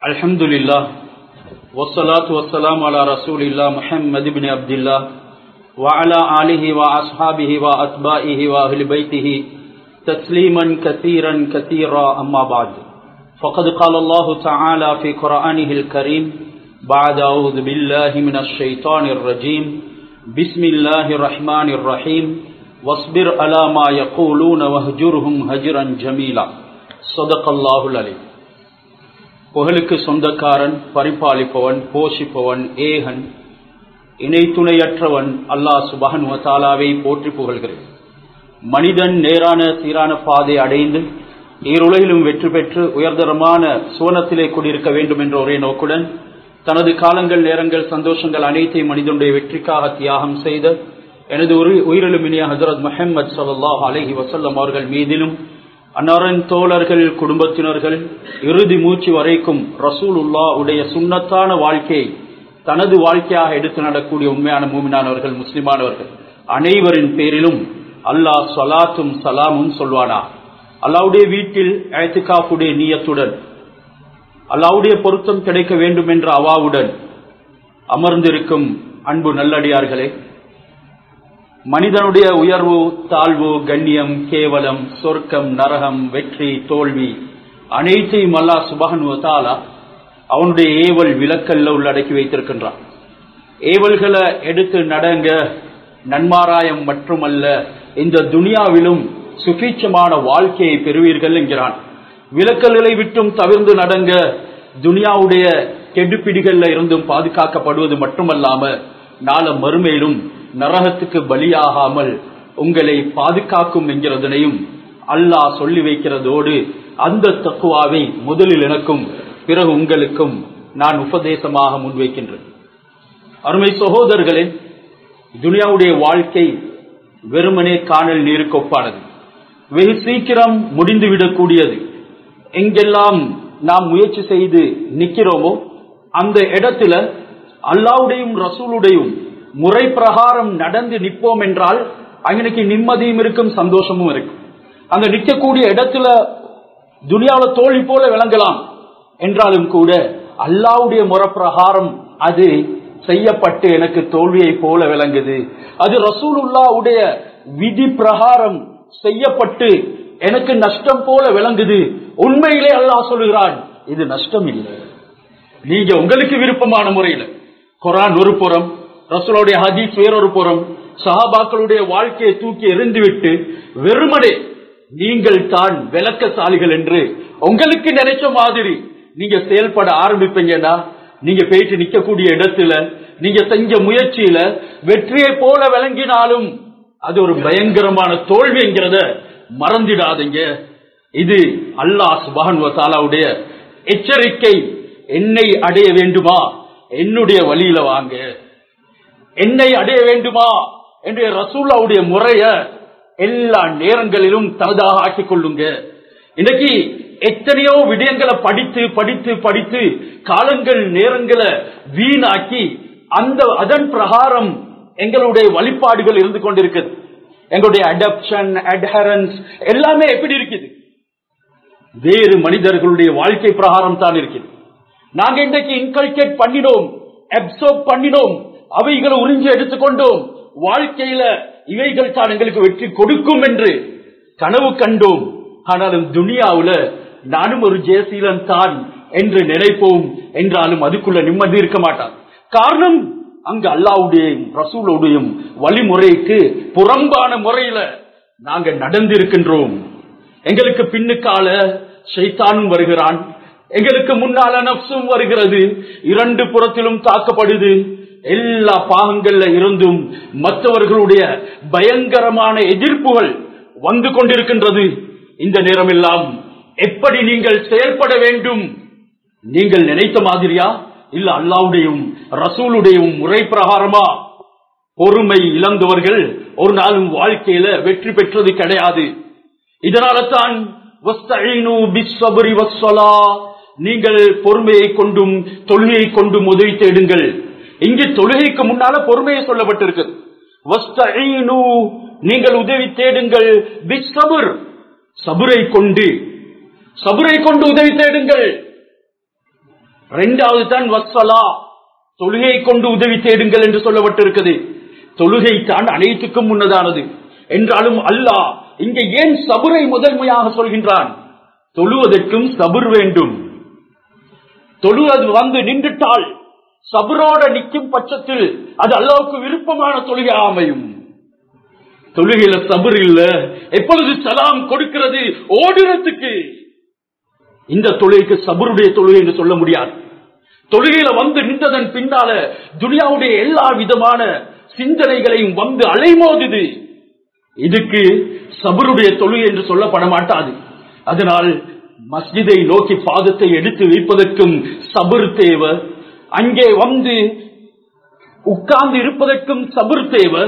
الحمد لله والصلاة والسلام على رسول الله محمد بن عبد الله وعلى آله وأصحابه وأتباعه وأهل بيته تسليما كثيرا كثيرا أما بعد فقد قال الله تعالى في قرآنه الكريم بعد أعوذ بالله من الشيطان الرجيم بسم الله الرحمن الرحيم واصبر على ما يقولون واهجرهم هجرا جميلا صدق الله العليم புகழுக்கு சொந்தக்காரன் பரிபாலிப்பவன் போஷிப்பவன் ஏகன் இணை துணையற்றவன் அல்லாஹ் சுபஹன் வத்தாலாவை போற்றி புகழ்கிறேன் மனிதன் நேரான சீரான பாதை அடைந்து ஈருலகிலும் வெற்றி பெற்று உயர்தரமான சுவனத்திலே குடியிருக்க வேண்டும் என்ற ஒரே நோக்குடன் தனது காலங்கள் நேரங்கள் சந்தோஷங்கள் அனைத்தையும் மனிதனுடைய வெற்றிக்காக தியாகம் செய்த எனது உயிரிலும் இனிய ஹசரத் முஹம்மது சல்லாஹ் அலஹி வசல்லம் அவர்கள் மீதிலும் அன்னாரின் தோழர்கள் குடும்பத்தினர்கள் இறுதி மூச்சு வரைக்கும் ரசூல் உல்லா உடைய சுண்ணத்தான வாழ்க்கையை தனது வாழ்க்கையாக எடுத்து நடக்கூடிய உண்மையான மூமினானவர்கள் முஸ்லிமானவர்கள் அனைவரின் பேரிலும் அல்லாஹ் சலாத்தும் சலாமும் சொல்வானா அல்லாவுடைய வீட்டில் ஐத்துக்காப்புடைய நீயத்துடன் அல்லாவுடைய பொருத்தம் கிடைக்க வேண்டும் என்ற அவாவுடன் அமர்ந்திருக்கும் அன்பு நல்லடியார்களே மனிதனுடைய உயர்வு தாழ்வு கண்ணியம் கேவலம் சொர்க்கம் நரகம் வெற்றி தோல்வி அனைத்தையும் அல்லா சுபகன் தாலா அவனுடைய ஏவல் விலக்கல்ல உள்ளடக்கி வைத்திருக்கின்றான் ஏவல்களை எடுத்து நடங்க நன்மாராயம் மட்டுமல்ல இந்த துனியாவிலும் சுபீட்சமான வாழ்க்கையை பெறுவீர்கள் என்கிறான் விலக்கல்களை விட்டும் தவிர்ந்து நடங்க துனியாவுடைய கெடுபிடிகள்ல இருந்தும் பாதுகாக்கப்படுவது மட்டுமல்லாம நாள மறுமையிலும் நரகத்துக்கு பலியாகாமல் உங்களை பாதுகாக்கும் என்கிறதனையும் அல்லாஹ் சொல்லி வைக்கிறதோடு அந்த தக்குவாவை முதலில் எனக்கும் பிறகு உங்களுக்கும் நான் உபதேசமாக முன்வைக்கின்றேன் அருமை சகோதரர்களே துனியாவுடைய வாழ்க்கை வெறுமனே காணல் நீருக்கு ஒப்பானது வெகு சீக்கிரம் முடிந்துவிடக்கூடியது எங்கெல்லாம் நாம் முயற்சி செய்து நிற்கிறோமோ அந்த இடத்துல அல்லாவுடையும் ரசூலுடையும் முறை பிரகாரம் நடந்து நிற்போம் என்றால் அங்கனைக்கு நிம்மதியும் இருக்கும் சந்தோஷமும் இருக்கும் அங்க நிற்கக்கூடிய இடத்துல துனியாவில் தோல்வி போல விளங்கலாம் என்றாலும் கூட அல்லாவுடைய முறை பிரகாரம் அது செய்யப்பட்டு எனக்கு தோல்வியை போல விளங்குது அது ரசூலுல்லாவுடைய விதி பிரகாரம் செய்யப்பட்டு எனக்கு நஷ்டம் போல விளங்குது உண்மையிலே அல்லாஹ் சொல்லுகிறான் இது நஷ்டம் இல்லை நீங்க உங்களுக்கு விருப்பமான முறையில் குரான் ஒரு புறம் ரசூலுடைய ஹதீஸ் வேறொரு புறம் சஹாபாக்களுடைய வாழ்க்கையை தூக்கி எறிந்துவிட்டு வெறுமனே நீங்கள் தான் விளக்கசாலிகள் என்று உங்களுக்கு நினைச்ச மாதிரி நீங்க செயல்பட ஆரம்பிப்பீங்கன்னா நீங்க போயிட்டு நிக்கக்கூடிய இடத்துல நீங்க செஞ்ச முயற்சியில வெற்றியை போல விளங்கினாலும் அது ஒரு பயங்கரமான தோல்வி என்கிறத மறந்திடாதீங்க இது அல்லாஹ் சுபான் தாலாவுடைய எச்சரிக்கை என்னை அடைய வேண்டுமா என்னுடைய வழியில வாங்க என்னை அடைய வேண்டுமா என்ற ரசூல்லாவுடைய முறைய எல்லா நேரங்களிலும் தனதாக ஆக்கிக் கொள்ளுங்க இன்னைக்கு எத்தனையோ விடயங்களை படித்து படித்து படித்து காலங்கள் நேரங்களை வீணாக்கி அந்த அதன் பிரகாரம் எங்களுடைய வழிபாடுகள் இருந்து கொண்டிருக்குது எங்களுடைய அடப்ஷன் அட்ஹரன்ஸ் எல்லாமே எப்படி இருக்குது வேறு மனிதர்களுடைய வாழ்க்கை பிரகாரம் தான் இருக்குது நாங்க இன்றைக்கு இன்கல்கேட் பண்ணினோம் அப்சர்வ் பண்ணினோம் அவைகளை உறிஞ்சி எடுத்துக்கொண்டோம் வாழ்க்கையில இவைகள் தான் எங்களுக்கு வெற்றி கொடுக்கும் என்று கனவு கண்டோம் ஆனாலும் துனியாவுல நானும் ஒரு ஜெயசீலன் தான் என்று நினைப்போம் என்றாலும் அதுக்குள்ள நிம்மதி இருக்க மாட்டான் காரணம் அங்கு அல்லாவுடைய ரசூலுடைய வழிமுறைக்கு புறம்பான முறையில நாங்க நடந்திருக்கின்றோம் எங்களுக்கு பின்னுக்கால ஷைத்தானும் வருகிறான் எங்களுக்கு முன்னால நப்சும் வருகிறது இரண்டு புறத்திலும் தாக்கப்படுது எல்லா பாகங்கள்ல இருந்தும் மற்றவர்களுடைய பயங்கரமான எதிர்ப்புகள் வந்து கொண்டிருக்கின்றது இந்த நேரம் எல்லாம் எப்படி நீங்கள் செயல்பட வேண்டும் நீங்கள் நினைத்த மாதிரியா இல்ல அல்லாவுடையும் ரசூலுடையும் முறை பிரகாரமா பொறுமை இழந்தவர்கள் ஒரு நாளும் வாழ்க்கையில வெற்றி பெற்றது கிடையாது இதனால தான் நீங்கள் பொறுமையை கொண்டும் தொழுகையை கொண்டும் உதவி தேடுங்கள் இங்கு தொழுகைக்கு முன்னால பொறுமையை சொல்லப்பட்டிருக்கு நீங்கள் உதவி தேடுங்கள் சபுரை கொண்டு சபுரை கொண்டு உதவி தேடுங்கள் இரண்டாவது தான் வசலா தொழுகை கொண்டு உதவி தேடுங்கள் என்று சொல்லப்பட்டிருக்கிறது தொழுகை தான் அனைத்துக்கும் முன்னதானது என்றாலும் அல்லாஹ் இங்க ஏன் சபுரை முதன்மையாக சொல்கின்றான் தொழுவதற்கும் சபுர் வேண்டும் தொழுவது வந்து நின்றுட்டால் சபுரோட நிற்கும் பட்சத்தில் அது அல்லாவுக்கு விருப்பமான தொழுகை அமையும் தொழுகையில சபுர் இல்ல எப்பொழுது சலாம் கொடுக்கிறது ஓடுறதுக்கு இந்த தொழுகைக்கு சபருடைய தொழுகை என்று சொல்ல முடியாது தொழுகையில வந்து நின்றதன் பின்னால துனியாவுடைய எல்லா விதமான சிந்தனைகளையும் வந்து அலைமோதுது இதுக்கு சபருடைய தொழுகை என்று சொல்லப்பட மாட்டாது அதனால் மஸ்ஜிதை நோக்கி பாதத்தை எடுத்து வைப்பதற்கும் சபர் தேவை அங்கே வந்து உட்கார்ந்து இருப்பதற்கும் சபர் தேவை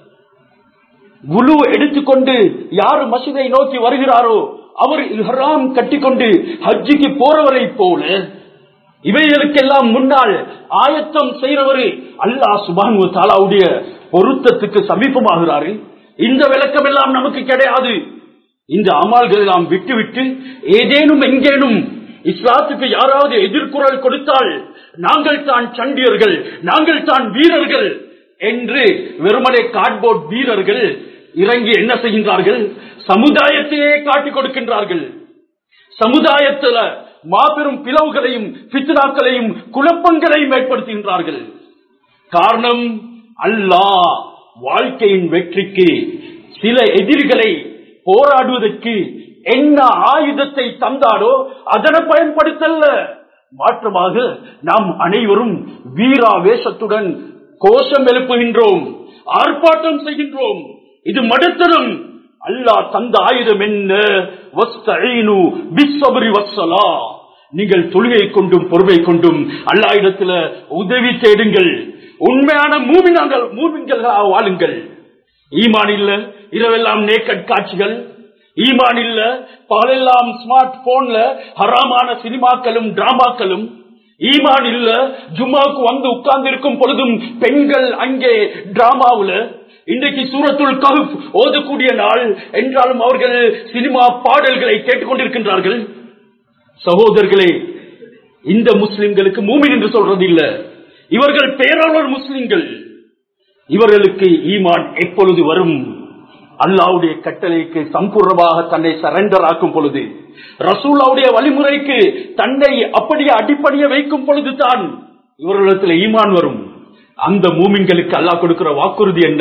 குழு எடுத்துக்கொண்டு யார் மசிதை நோக்கி வருகிறாரோ அவர் இஹ்ராம் கட்டிக்கொண்டு ஹஜ்ஜிக்கு போறவரை போல இவைகளுக்கெல்லாம் முன்னால் ஆயத்தம் செய்கிறவரு அல்லாஹ் சுபான் தாலாவுடைய பொருத்தத்துக்கு சமீபமாகிறாரு இந்த விளக்கம் எல்லாம் நமக்கு கிடையாது இந்த அமால்கள் எல்லாம் விட்டுவிட்டு ஏதேனும் எங்கேனும் இஸ்லாத்துக்கு யாராவது எதிர்குரல் கொடுத்தால் நாங்கள் தான் சண்டியர்கள் நாங்கள் தான் வீரர்கள் என்று வெறுமனே கார்ட்போர்ட் வீரர்கள் இறங்கி என்ன செய்கின்றார்கள் சமுதாயத்தையே காட்டிக் கொடுக்கின்றார்கள் சமுதாயத்தில் மாபெரும் பிளவுகளையும் பித்னாக்களையும் குழப்பங்களையும் ஏற்படுத்துகின்றார்கள் காரணம் அல்லாஹ் வாழ்க்கையின் வெற்றிக்கு சில எதிரிகளை போராடுவதற்கு என்ன ஆயுதத்தை தந்தாரோ அதனை பயன்படுத்தல்ல மாற்றமாக நாம் அனைவரும் வீராவேசத்துடன் கோஷம் எழுப்புகின்றோம் ஆர்ப்பாட்டம் செய்கின்றோம் இது மடுத்தனம் அல்லாஹ் தந்த ஆயுதம் என்ன வஸ்தஈனு பிஸ்ஸப்ரி வஸ்ஸலா நீங்கள் தொழுகை கொண்டும் பொறுமை கொண்டும் அல்லா இடத்துல உதவி தேடுங்கள் உண்மையான மூமினாங்கள் மூமின்களாக வாழுங்கள் ஈமான் இல்ல இரவெல்லாம் நேக்கட் காட்சிகள் ஈமான் இல்ல பகலெல்லாம் ஸ்மார்ட் போன்ல ஹராமான சினிமாக்களும் டிராமாக்களும் ஈமான் இல்ல ஜும்மாவுக்கு வந்து உட்கார்ந்து இருக்கும் பொழுதும் பெண்கள் அங்கே டிராமாவுல இன்றைக்கு சூரத்துள் கஹப் ஓதக்கூடிய நாள் என்றாலும் அவர்கள் சினிமா பாடல்களை கேட்டுக்கொண்டிருக்கின்றார்கள் சகோதரர்களே இந்த முஸ்லிம்களுக்கு மூமின் என்று சொல்றது இல்ல இவர்கள் பேராளர் முஸ்லிம்கள் இவர்களுக்கு ஈமான் எப்பொழுது வரும் அல்லாவுடைய கட்டளைக்கு சம்பூர்ணமாக தன்னை சரண்டர் ஆக்கும் பொழுது ரசூலாவுடைய வழிமுறைக்கு தன்னை அப்படியே அடிப்படைய வைக்கும் பொழுதுதான் இவர்களிடத்தில் ஈமான் வரும் அந்த மூமின்களுக்கு அல்லாஹ் கொடுக்கிற வாக்குறுதி என்ன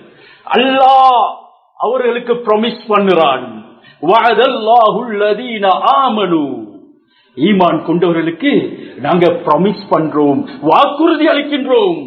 அல்லாஹ் அவர்களுக்கு ப்ரொமிஸ் பண்ணுறான் ஈமான் கொண்டவர்களுக்கு நாங்க ப்ரொமிஸ் பண்றோம் வாக்குறுதி அளிக்கின்றோம்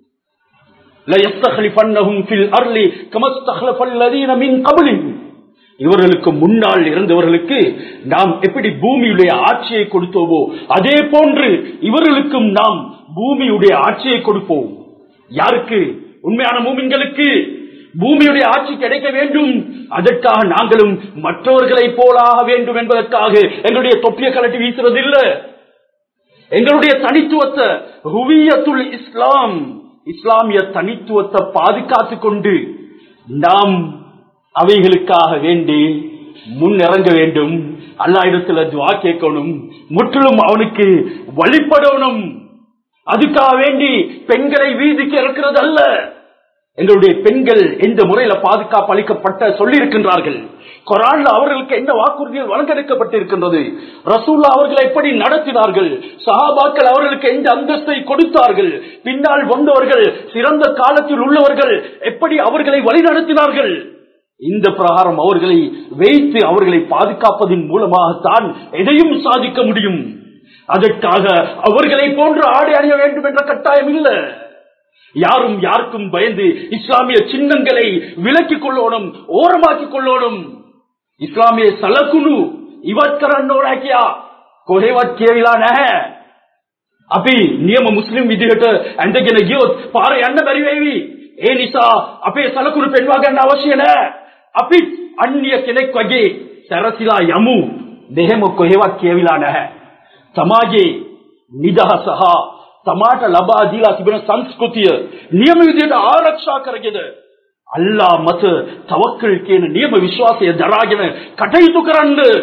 இவர்களுக்கு முன்னால் இருந்தவர்களுக்கு நாம் எப்படி பூமியுடைய ஆட்சியை கொடுத்தோமோ அதே போன்று இவர்களுக்கும் நாம் பூமியுடைய ஆட்சியை கொடுப்போம் யாருக்கு உண்மையான மூமின்களுக்கு பூமியுடைய ஆட்சி கிடைக்க வேண்டும் அதற்காக நாங்களும் மற்றவர்களை போலாக வேண்டும் என்பதற்காக எங்களுடைய தொப்பிய கலட்டி வீசுறது இல்ல எங்களுடைய தனித்துவத்தை ஹுவியத்துல் இஸ்லாம் இஸ்லாமிய தனித்துவத்தை பாதுகாத்துக் கொண்டு நாம் அவைகளுக்காக வேண்டி முன் இறங்க வேண்டும் அல்லா இடத்துல துவா கேட்கணும் முற்றிலும் அவனுக்கு வழிபடணும் அதுக்காக வேண்டி பெண்களை வீதிக்கு இறக்கிறது அல்ல எங்களுடைய பெண்கள் எந்த முறையில பாதுகாப்பு அளிக்கப்பட்ட சொல்லி இருக்கின்றார்கள் கொரான்ல அவர்களுக்கு என்ன வாக்குறுதிகள் வழங்கெடுக்கப்பட்டிருக்கின்றது ரசூல்லா அவர்களை எப்படி நடத்தினார்கள் சஹாபாக்கள் அவர்களுக்கு எந்த அந்தஸ்தை கொடுத்தார்கள் பின்னால் வந்தவர்கள் சிறந்த காலத்தில் உள்ளவர்கள் எப்படி அவர்களை வழிநடத்தினார்கள் இந்த பிரகாரம் அவர்களை வைத்து அவர்களை பாதுகாப்பதன் மூலமாகத்தான் எதையும் சாதிக்க முடியும் அதற்காக அவர்களை போன்று ஆடை அணிய வேண்டும் என்ற கட்டாயம் இல்லை யாரும் யாருக்கும் பயந்து இஸ்லாமிய சின்னங்களை விலக்கிக் கொள்ளணும் ஓரமாக்கிக் கொள்ளணும் ಇಸ್ಲಾಮಿಯ ಸಲಕುನು ಇವತ್ತರ ನೋಡಾಕಿಯ ಕೊಹೆವತ್ ಕೇಳಿಲ್ಲ ನಹೆ අපි නියම මුස්ලිම් විදිහට ඇඳගෙන ගියොත් පාර යන්න බැරි වේවි. ඒ නිසා අපේ සලකුණු පෙන්වා ගන්න අවශ්‍ය නැහැ. අපි අන්‍ය කෙනෙක් වගේ සැරසිලා යමු. දෙහෙම කොහෙවත් කියවිලා නැහැ. සමාජයේ නිදහස හා තමාට ලබා දීලා තිබෙන සංස්කෘතිය නියම විදිහට ආරක්ෂා කරගෙන අල්ලා මත තවක්කල් කියන නියම විශ්වාසය දරාගෙන කටයුතු කරන්න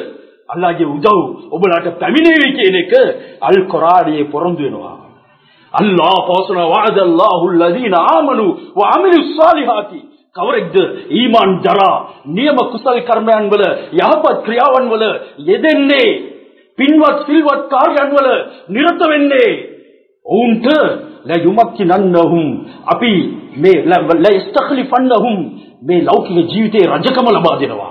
අල්ලාගේ උදව් ඔබලාට පැමිණේවි කියන එක අල් කොරානයේ පොරොන්දු වෙනවා. අල්ලාහ් පවසන වa'ද අල්ලාහු الذين ආමනු වඅමිලු ස්සාලිහාති කවරෙක්ද ඊමාන් දරා නියම කුසල් කර්මයන් වල යහපත් ක්‍රියාවන් වල යෙදෙන්නේ පින්වත් සිල්වත් කාර්යයන් වල නිරත වෙන්නේ ඔවුන්ට ලයුමක්කිනන්නහුම් අපි මේ ලයස්තඛලිෆන්නහුම් මේ ලෞකික ජීවිතේ රජකම ලබා දෙනවා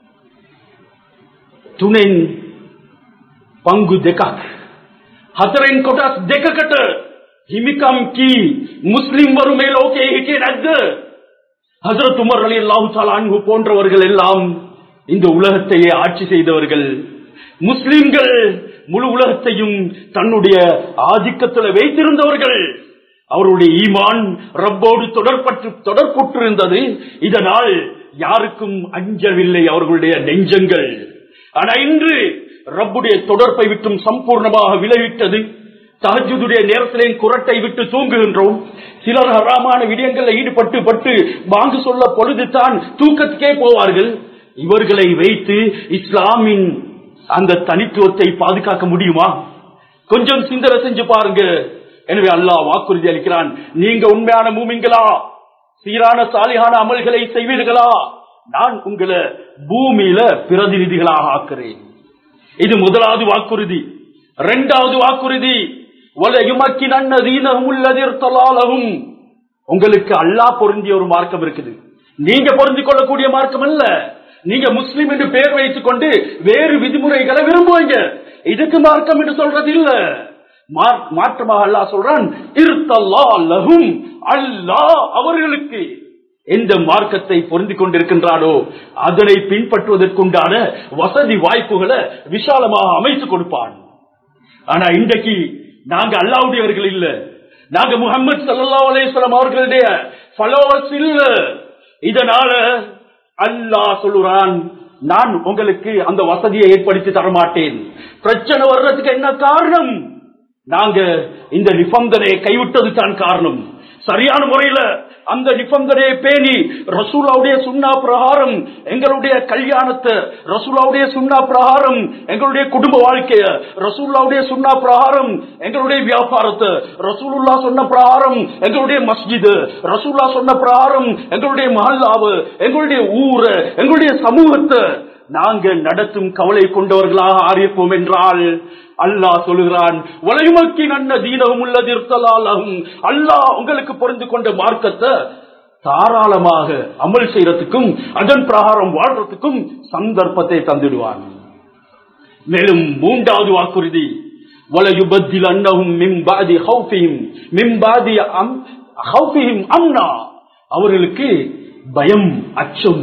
තුනෙන් පංගු දෙකක් හතරෙන් කොටස් දෙකකට හිමිකම් කී முஸ்லிம்වරු මේ ලෝකයේ හිටියේ නැද්ද ஹசரத் உமர் அலி அல்லாஹு போன்றவர்கள் எல்லாம் இந்த உலகத்தையே ஆட்சி செய்தவர்கள் முஸ்லிம்கள் முழு உலகத்தையும் தன்னுடைய ஆதிக்கத்தில் வைத்திருந்தவர்கள் அவருடைய ஈமான் ரப்போடு தொடர்பற்று தொடர்புற்றிருந்தது இதனால் யாருக்கும் அஞ்சவில்லை அவர்களுடைய நெஞ்சங்கள் ஆனா இன்று ரப்புடைய தொடர்பை விட்டும் சம்பூர்ணமாக விளைவிட்டது தஹஜுடைய நேரத்திலே குரட்டை விட்டு தூங்குகின்றோம் சிலர் ஹராமான விடயங்களில் ஈடுபட்டு பட்டு வாங்கு சொல்ல பொழுதுதான் தூக்கத்துக்கே போவார்கள் இவர்களை வைத்து இஸ்லாமின் அந்த தனித்துவத்தை பாதுகாக்க முடியுமா கொஞ்சம் சிந்தனை செஞ்சு பாருங்க எனவே அல்லாஹ் வாக்குறுதி அளிக்கிறான் நீங்க உண்மையான மூமிங்களா சீரான சாலிகான அமல்களை செய்வீர்களா நான் உங்களை பூமியில பிரதிநிதிகளாக ஆக்குறேன் இது முதலாவது வாக்குறுதி இரண்டாவது வாக்குறுதி உங்களுக்கு அல்லாஹ் பொருந்திய ஒரு மார்க்கம் இருக்குது நீங்க பொருந்திக் கொள்ளக்கூடிய மார்க்கம் அல்ல நீங்க முஸ்லிம் என்று பெயர் வைத்துக் கொண்டு வேறு விதிமுறைகளை விரும்புவீங்க இதுக்கு மார்க்கம் என்று சொல்றது இல்ல மாற்றமாக அல்லாஹ் சொல்றான் லஹும் அல்லாஹ் அவர்களுக்கு எந்த மார்க்கத்தை பொருந்திக் கொண்டிருக்கின்றானோ அதனை பின்பற்றுவதற்குண்டான வசதி வாய்ப்புகளை விசாலமாக அமைத்து கொடுப்பான் ஆனா இன்றைக்கு நாங்க அல்லாவுடையவர்கள் இல்ல நாங்க முகமது சல்லா அலேஸ்வரம் அவர்களுடைய ஃபாலோவர்ஸ் இல்ல இதனால அல்லாஹ் சொல்லுறான் நான் உங்களுக்கு அந்த வசதியை ஏற்படுத்தி தரமாட்டேன் பிரச்சனை வர்றதுக்கு என்ன காரணம் நாங்க இந்த நிபந்தனையை கைவிட்டது தான் காரணம் சரியான முறையில அந்த நிபந்தனையை பேணி ரசூலாவுடைய சுண்ணா பிரகாரம் எங்களுடைய கல்யாணத்தை ரசூலாவுடைய சுண்ணா பிரகாரம் எங்களுடைய குடும்ப வாழ்க்கைய ரசூல்லாவுடைய சுண்ணா பிரகாரம் எங்களுடைய வியாபாரத்தை ரசூலுல்லா சொன்ன பிரகாரம் எங்களுடைய மஸ்ஜிது ரசூல்லா சொன்ன பிரகாரம் எங்களுடைய மஹல்லாவு எங்களுடைய ஊரை எங்களுடைய சமூகத்தை நாங்க நடத்தும் கவலை கொண்டவர்களாக ஆரியப்போம் என்றால் அல்லாஹ் சொல்லுகிறான் வலையுமக்கி நன்ன தீனவும் உள்ளதிருத்தலாலும் அல்லாஹ் உங்களுக்கு பொருந்து கொண்ட மார்க்கத்தை தாராளமாக அமல் செய்யறதுக்கும் அதன் பிரகாரம் வாழ்றதுக்கும் சந்தர்ப்பத்தை தந்துடுவான் மேலும் மூன்றாவது வாக்குறுதி வலையுபத்தில் அன்னகும் மிம்பாதி ஹவுஃபியும் மிம்பாதி அம் ஹவுஃபியும் அம்னா அவர்களுக்கு பயம் அச்சம்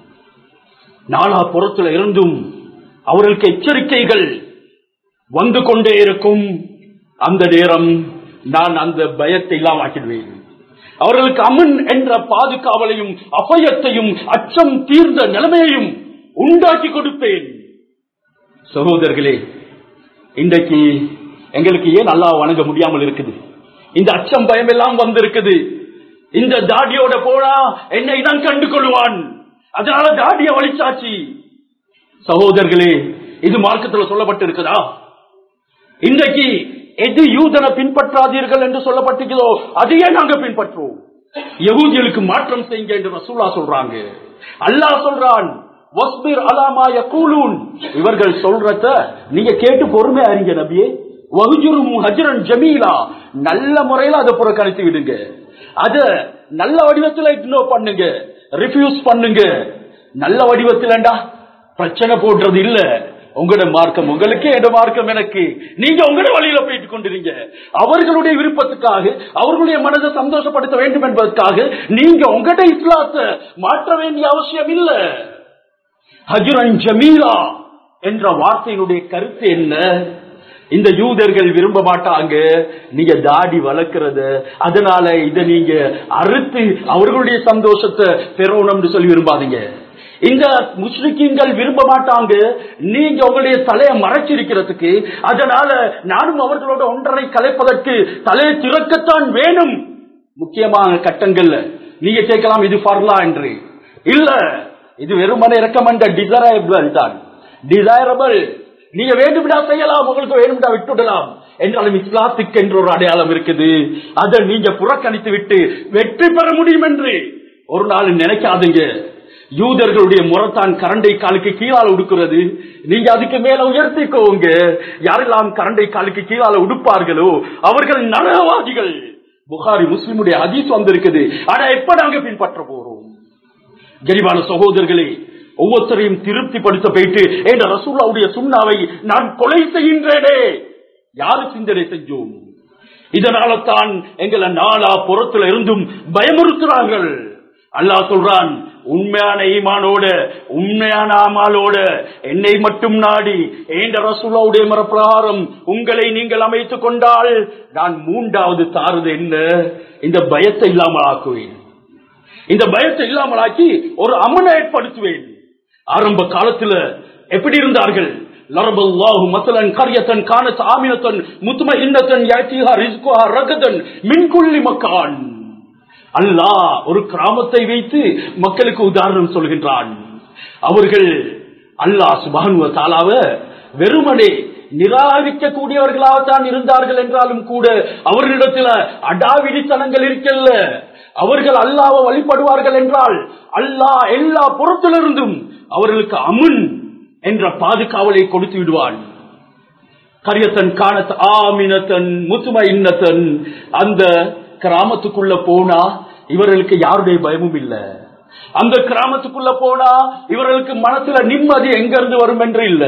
நாலா புறத்துல இருந்தும் அவர்களுக்கு எச்சரிக்கைகள் வந்து கொண்டே இருக்கும் அந்த நேரம் நான் அந்த பயத்தை எல்லாம் ஆக்கிடுவேன் அவர்களுக்கு அமன் என்ற பாதுகாவலையும் அபயத்தையும் அச்சம் தீர்ந்த நிலைமையையும் உண்டாக்கி கொடுப்பேன் சகோதரர்களே இன்றைக்கு எங்களுக்கு ஏன் நல்லா வணங்க முடியாமல் இருக்குது இந்த அச்சம் பயம் எல்லாம் வந்திருக்குது இந்த தாடியோட போனா என்னை தான் கண்டு கொள்வான் அதனால தாடிய வழிச்சாச்சு சகோதரர்களே இது மார்க்கத்தில் சொல்லப்பட்டு இருக்குதா இன்றைக்கு எது யூதனை பின்பற்றாதீர்கள் என்று சொல்லப்பட்டிருக்கிறதோ அதையே நாங்க பின்பற்றுவோம் யகூதிகளுக்கு மாற்றம் செய்யுங்க என்று ரசூலா சொல்றாங்க அல்லாஹ் சொல்றான் வஸ்பிர் அலாமாய கூலூன் இவர்கள் சொல்றத நீங்க கேட்டு பொறுமை அறிங்க நபியே வகுஜுரும் ஹஜரன் ஜமீலா நல்ல முறையில அதை புறக்கணித்து விடுங்க அத நல்ல வடிவத்தில் இக்னோர் பண்ணுங்க ரிஃப்யூஸ் பண்ணுங்க நல்ல வடிவத்தில்டா பிரச்சனை போடுறது இல்ல உங்களோட மார்க்கம் உங்களுக்கு எட மார்க்கம் எனக்கு நீங்க உங்களோட வழியில போயிட்டு கொண்டிருங்க அவர்களுடைய விருப்பத்துக்காக அவர்களுடைய மனதை சந்தோஷப்படுத்த வேண்டும் என்பதற்காக நீங்க உங்களோட இஸ்லாத்தை மாற்ற வேண்டிய அவசியம் இல்ல ஹஜுரன் ஜமீலா என்ற வார்த்தையினுடைய கருத்து என்ன இந்த யூதர்கள் விரும்ப மாட்டாங்க நீங்க தாடி வளர்க்கறத அதனால இத நீங்க அறுத்து அவர்களுடைய சந்தோஷத்தை பெறணும்னு சொல்லி விரும்பாதீங்க இந்த முஸ்லிக்கீன்கள் விரும்ப மாட்டாங்க நீங்க உங்களுடைய தலையை மறைச்சிருக்கிறதுக்கு அதனால நானும் அவர்களோட ஒன்றரை கலைப்பதற்கு தலையை திறக்கத்தான் வேணும் முக்கியமான கட்டங்கள்ல நீங்க கேட்கலாம் இது ஃபர்லா என்று இல்ல இது வெறுமனை ரெக்கமெண்ட் டிசரபிள் தான் டிசைரபிள் நீங்க வேண்டும்டா செய்யலாம் உங்களுக்கு வேண்டும்டா விட்டுடலாம் என்றாலும் இஸ்லாத்துக்கு என்று ஒரு அடையாளம் இருக்குது அதை நீங்க புறக்கணித்து விட்டு வெற்றி பெற முடியும் என்று ஒரு நாள் நினைக்காதீங்க யூதர்களுடைய முறத்தான் கரண்டை காலுக்கு கீழால உடுக்கிறது நீங்க அதுக்கு மேல உயர்த்திக்கோங்க யாரெல்லாம் கரண்டை காலுக்கு கீழால உடுப்பார்களோ அவர்கள் நரகவாதிகள் புகாரி முஸ்லிமுடைய ஹதீஸ் வந்திருக்குது ஆனா எப்ப நாங்க பின்பற்ற போறோம் கரிபான சகோதரர்களே ஒவ்வொருத்தரையும் திருப்திப்படுத்த போயிட்டு என்ற ரசூல்லாவுடைய சுண்ணாவை நான் கொலை செய்கின்றேனே யாரு சிந்தனை செஞ்சோம் இதனால தான் எங்களை நாளா புறத்துல இருந்தும் பயமுறுத்துறார்கள் அல்லாஹ் சொல்றான் உண்மையான ஈமானோட உண்மையான ஆமாலோட என்னை மட்டும் நாடி ஏண்ட ரசூலாவுடைய மரப்பிரகாரம் உங்களை நீங்கள் அமைத்துக் கொண்டால் நான் மூன்றாவது தாருது என்ன இந்த பயத்தை இல்லாமல் ஆக்குவேன் இந்த பயத்தை இல்லாமல் ஆக்கி ஒரு அமனை ஏற்படுத்துவேன் ஆரம்ப காலத்துல எப்படி இருந்தார்கள் லரபல்லாஹு மசலன் கரியத்தன் கானத் ஆமினத்தன் முத்தும இன்னத்தன் யாத்திஹா ரிஸ்குஹா ரகதன் மின்குள்ளி மக்கான் அல்லாஹ் ஒரு கிராமத்தை வைத்து மக்களுக்கு உதாரணம் சொல்கின்றான் அவர்கள் அல்லாஹ் சுபானுவ தாலாவ வெறுமனே நிராகரிக்க கூடியவர்களாகத்தான் இருந்தார்கள் என்றாலும் கூட அவர்களிடத்தில் அடாவிடித்தனங்கள் இருக்கல்ல அவர்கள் அல்லாவை வழிபடுவார்கள் என்றால் அல்லாஹ் எல்லா புறத்திலிருந்தும் அவர்களுக்கு அமுன் என்ற பாதுகாவலை கொடுத்து விடுவான் கரியத்தன் காணத் ஆமினத்தன் முத்தும இன்னத்தன் அந்த கிராமத்துக்குள்ள போனா இவர்களுக்கு யாருடைய பயமும் இல்ல அந்த கிராமத்துக்குள்ள போனா இவர்களுக்கு மனசுல நிம்மதி எங்க இருந்து வரும் என்று இல்ல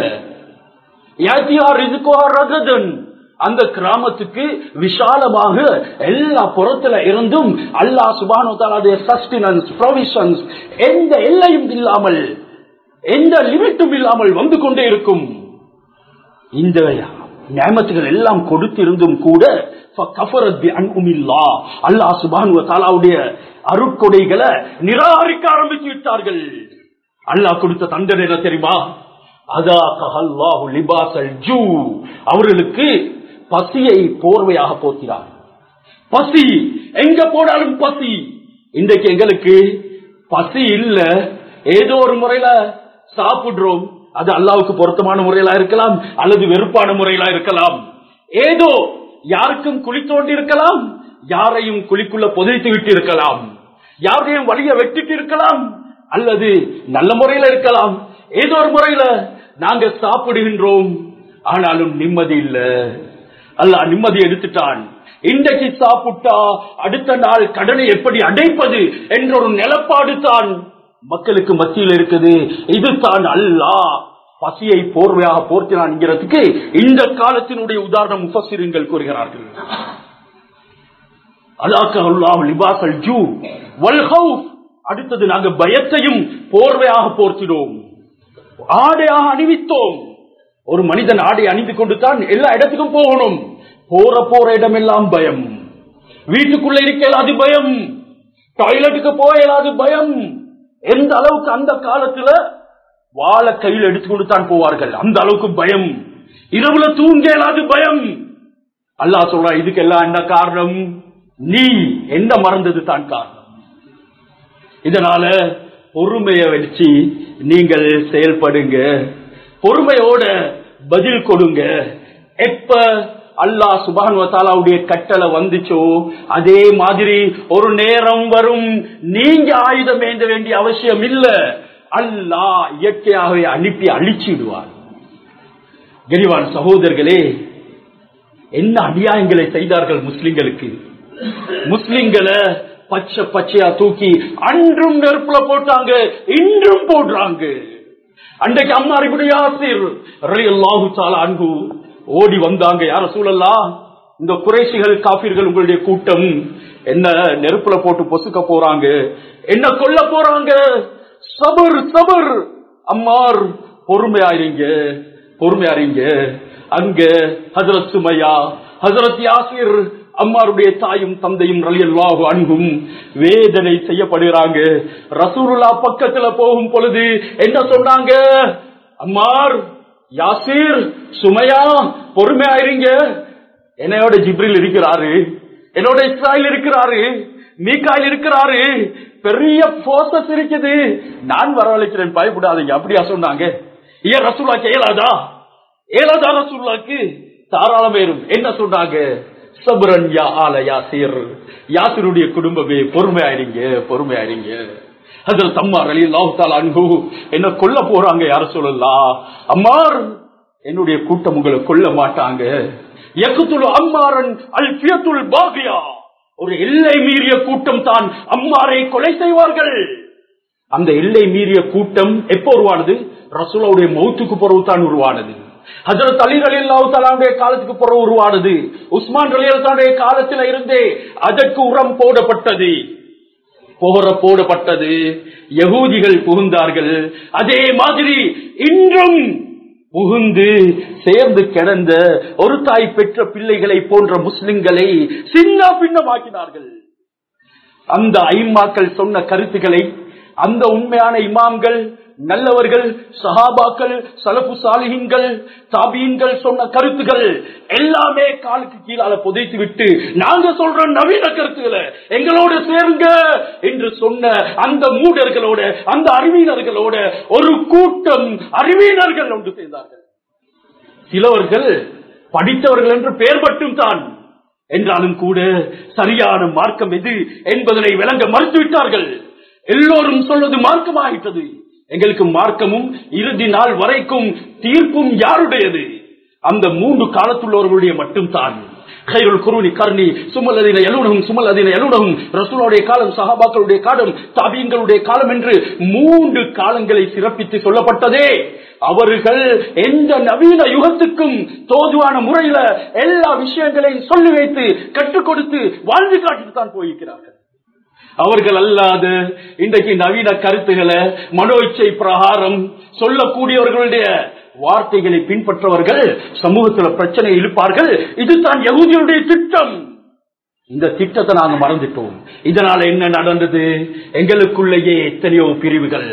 ரகதன் அந்த கிராமத்துக்கு விசாலமாக எல்லா புறத்துல இருந்தும் அல்லா சுபானுடைய சஸ்டினன்ஸ் ப்ரொவிஷன்ஸ் எந்த எல்லையும் இல்லாமல் எந்த லிமிட்டும் இல்லாமல் வந்து கொண்டே இருக்கும் இந்த நியமத்துகள் எல்லாம் கொடுத்திருந்தும் கூட அல்லா சுபானுடைய அருட்கொடைகளை நிராகரிக்க ஆரம்பித்து விட்டார்கள் அல்லாஹ் கொடுத்த தண்டனை என்ன தெரியுமா அவர்களுக்கு பசியை போர்வையாக போக்கிறார் பசி எங்க போனாலும் பசி இன்றைக்கு எங்களுக்கு பசி இல்ல ஏதோ ஒரு முறையில சாப்பிடுறோம் அது அல்லாவுக்கு பொருத்தமான முறையிலா இருக்கலாம் அல்லது வெறுப்பான முறையிலா இருக்கலாம் ஏதோ யாருக்கும் குழி தோண்டி இருக்கலாம் யாரையும் குழிக்குள்ள புதைத்து விட்டு இருக்கலாம் யாரையும் வழிய வெட்டிட்டு இருக்கலாம் அல்லது நல்ல முறையில இருக்கலாம் ஏதோ ஒரு முறையில நாங்க சாப்பிடுகின்றோம் ஆனாலும் நிம்மதி இல்ல அல்ல நிம்மதி எடுத்துட்டான் இன்றைக்கு சாப்பிட்டா அடுத்த நாள் கடனை எப்படி அடைப்பது என்ற ஒரு நிலப்பாடு தான் மக்களுக்கு மத்தியில் இருக்குது இதுதான் அல்லா பசியை போர்வையாக போர்த்தினான்ங்கிறதுக்கு இந்த காலத்தினுடைய உதாரணம் முஃபசிருங்கள் கூறுகிறார்கள் அடுத்தது நாங்க பயத்தையும் போர்வையாக போர்த்தினோம் ஆடையாக அணிவித்தோம் ஒரு மனிதன் ஆடை அணிந்து கொண்டு தான் எல்லா இடத்துக்கும் போகணும் போற போற இடமெல்லாம் பயம் வீட்டுக்குள்ள இருக்கலாது பயம் டாய்லெட்டுக்கு போயலாது பயம் எந்த அளவுக்கு அந்த காலத்துல வாழை கையில் எடுத்துக்கொண்டு தான் போவார்கள் அந்த அளவுக்கு பயம் இரவுல தூங்க இயலாது பயம் அல்லாஹ் சொல்றா இதுக்கெல்லாம் என்ன காரணம் நீ என்ன மறந்தது தான் காரணம் இதனால பொறுமைய வச்சு நீங்கள் செயல்படுங்க பொறுமையோட பதில் கொடுங்க எப்ப அல்லாஹ் சுபானுவத்தாலாவுடைய கட்டளை வந்துச்சோ அதே மாதிரி ஒரு நேரம் வரும் நீங்க ஆயுதம் ஏந்த வேண்டிய அவசியம் இல்ல அல்லாஹ் இயற்கையாகவே அனுப்பி அழிச்சிடுவார் கரிவான சகோதரர்களே என்ன அநியாயங்களை செய்தார்கள் முஸ்லிம்களுக்கு முஸ்லிம்களை பச்சை பச்சையா தூக்கி அன்றும் நெருப்புல போட்டாங்க இன்றும் போடுறாங்க அன்றைக்கு அம்மா ஆசிர் அன்பு ஓடி வந்தாங்க யார சூழல்லா இந்த குறைசிகள் காப்பீர்கள் உங்களுடைய கூட்டம் என்ன நெருப்புல போட்டு பொசுக்க போறாங்க என்ன கொல்ல போறாங்க சபர் சபர் அம்மார் பொறுமையாயிருங்க பொறுமையாருங்க அங்க ஹசரத் சுமையா ஹசரத் யாசிர் அம்மாருடைய தாயும் தந்தையும் ரலியல்லாஹு அன்பும் வேதனை செய்யப்படுகிறாங்க ரசூலுல்லா பக்கத்துல போகும் பொழுது என்ன சொன்னாங்க அம்மார் யாசிர் சுமையா பொறுமையாயிருங்க என்னையோட ஜிப்ரில் இருக்கிறாரு என்னோட இஸ்ராயல் இருக்கிறாரு மீக்காயில் இருக்கிறாரு பெரிய போசஸ் இருக்குது நான் வரவழைக்கிறேன் பயப்படாதீங்க அப்படியா சொன்னாங்க ஏன் ரசூலாக்கு ஏலாதா ஏலாதா ரசூலாக்கு தாராளம் ஏறும் என்ன சொன்னாங்க சபரன் யா ஆல யாசிர் யாசிருடைய குடும்பமே பொறுமையாயிருங்க பொறுமையாயிருங்க அதுல தம்மார் அலி அல்லாஹால அன்பு என்ன கொல்ல போறாங்க யார சொல்லலாம் அம்மார் என்னுடைய கூட்டம் உங்களை கொல்ல மாட்டாங்க எக்குத்துல் அம்மாரன் அல் பியத்துல் பாகியா ஒரு எல்லை மீறிய கூட்டம் தான் அம்மாரை கொலை செய்வார்கள் அந்த எல்லை மீறிய கூட்டம் எப்போ உருவானது ரசூலாவுடைய மௌத்துக்கு பிறகு தான் உருவானது ஹசரத் அலி அலி அல்லாவுடைய காலத்துக்கு பிறகு உருவானது உஸ்மான் அலி அல்லாவுடைய காலத்தில் இருந்தே அதற்கு உரம் போடப்பட்டது போற போடப்பட்டது யகூதிகள் புகுந்தார்கள் அதே மாதிரி இன்றும் புகுந்து சேர்ந்து கிடந்த ஒரு தாய் பெற்ற பிள்ளைகளை போன்ற முஸ்லிம்களை சின்ன பின்னமாக்கினார்கள் அந்த ஐம்மாக்கள் சொன்ன கருத்துக்களை அந்த உண்மையான இமாம்கள் நல்லவர்கள் சஹாபாக்கள் சலப்பு சாலிஹீன்கள் தாபீன்கள் சொன்ன கருத்துகள் எல்லாமே காலுக்கு கீழால புதைத்து விட்டு நாங்க சொல்ற நவீன கருத்துக்களை எங்களோட சேருங்க என்று சொன்ன அந்த மூடர்களோட அந்த அறிவியலர்களோட ஒரு கூட்டம் அறிவியலர்கள் ஒன்று செய்தார்கள் சிலவர்கள் படித்தவர்கள் என்று பெயர் மட்டும் தான் என்றாலும் கூட சரியான மார்க்கம் எது என்பதனை விளங்க மறுத்துவிட்டார்கள் எல்லோரும் சொல்வது மார்க்கமாயிட்டது எங்களுக்கு மார்க்கமும் இறுதி நாள் வரைக்கும் தீர்ப்பும் யாருடையது அந்த மூன்று காலத்துள்ளவர்களுடைய மட்டும்தான் கைருள் குருணி கர்ணி சுமல் அதின எழுடகும் சுமல் அதின எழுடகும் ரசூலுடைய காலம் சஹாபாக்களுடைய காலம் தாபியங்களுடைய காலம் என்று மூன்று காலங்களை சிறப்பித்து சொல்லப்பட்டதே அவர்கள் எந்த நவீன யுகத்துக்கும் தோதுவான முறையில எல்லா விஷயங்களையும் சொல்லி வைத்து கற்றுக் கொடுத்து வாழ்ந்து காட்டிட்டு தான் போயிருக்கிறார்கள் அவர்கள் அல்லாது இன்றைக்கு நவீன கருத்துக்களை மனோ இச்சை பிரகாரம் சொல்லக்கூடியவர்களுடைய வார்த்தைகளை பின்பற்றவர்கள் சமூகத்தில் பிரச்சனை இழுப்பார்கள் இதுதான் யகுதியுடைய திட்டம் இந்த திட்டத்தை நாங்க மறந்துட்டோம் இதனால என்ன நடந்தது எங்களுக்குள்ளேயே எத்தனையோ பிரிவுகள்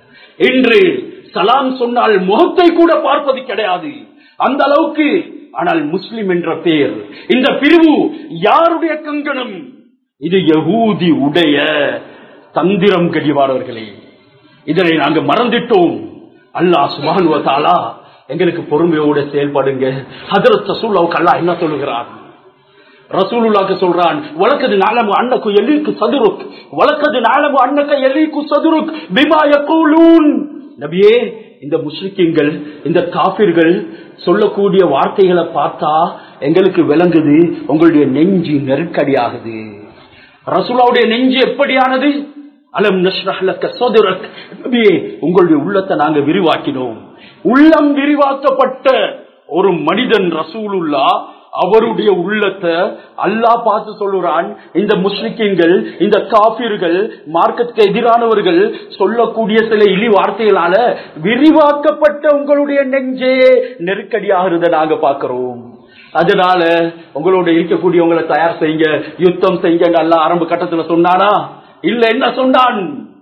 இன்று சலாம் சொன்னால் முகத்தை கூட பார்ப்பது கிடையாது அந்த அளவுக்கு ஆனால் முஸ்லிம் என்ற பெயர் இந்த பிரிவு யாருடைய கங்கணம் இது யகூதி உடைய தந்திரம் கடிவாரர்களே இதனை நாங்க மறந்துட்டோம் அல்லாஹ் சுபானுவத்தாலா எங்களுக்கு பொறுமையோட செயல்படுங்க ஹதரத் ரசூல்லாவுக்கு அல்லாஹ் என்ன சொல்லுகிறார் ரசூலுல்லாக்கு சொல்றான் வழக்கது நாளமு அன்னக்கு எல்லிக்கு சதுருக் வழக்கது நாளமு அன்னக்க எல்லிக்கு சதுருக் பிமாய கூலூன் நபியே இந்த முஸ்லிக்கிங்கள் இந்த காபிர்கள் சொல்லக்கூடிய வார்த்தைகளை பார்த்தா எங்களுக்கு விளங்குது உங்களுடைய நெஞ்சு நெருக்கடியாகுது ரசூலாவுடைய நெஞ்சு எப்படியானது அலம் நஷ்ரஹ்லக்க சதுரக் நபியே உங்களுடைய உள்ளத்தை நாங்க விரிவாக்கினோம் உள்ளம் விரிவாக்கப்பட்ட ஒரு மனிதன் ரசூலுல்லா அவருடைய உள்ளத்தை அல்லாஹ் பார்த்து சொல்லுறான் இந்த முஸ்லிம்கள் இந்த காபிர்கள் மார்க்கத்துக்கு எதிரானவர்கள் சொல்லக்கூடிய சில இழி வார்த்தைகளால விரிவாக்கப்பட்ட உங்களுடைய நெஞ்சே நெருக்கடியாகிறத நாங்க பாக்குறோம் அதனால உங்களோட இருக்கக்கூடியவங்களை தயார் செய்யுங்க யுத்தம் செய்யுங்க அல்ல ஆரம்ப கட்டத்துல சொன்னானா இல்ல என்ன சொன்னான்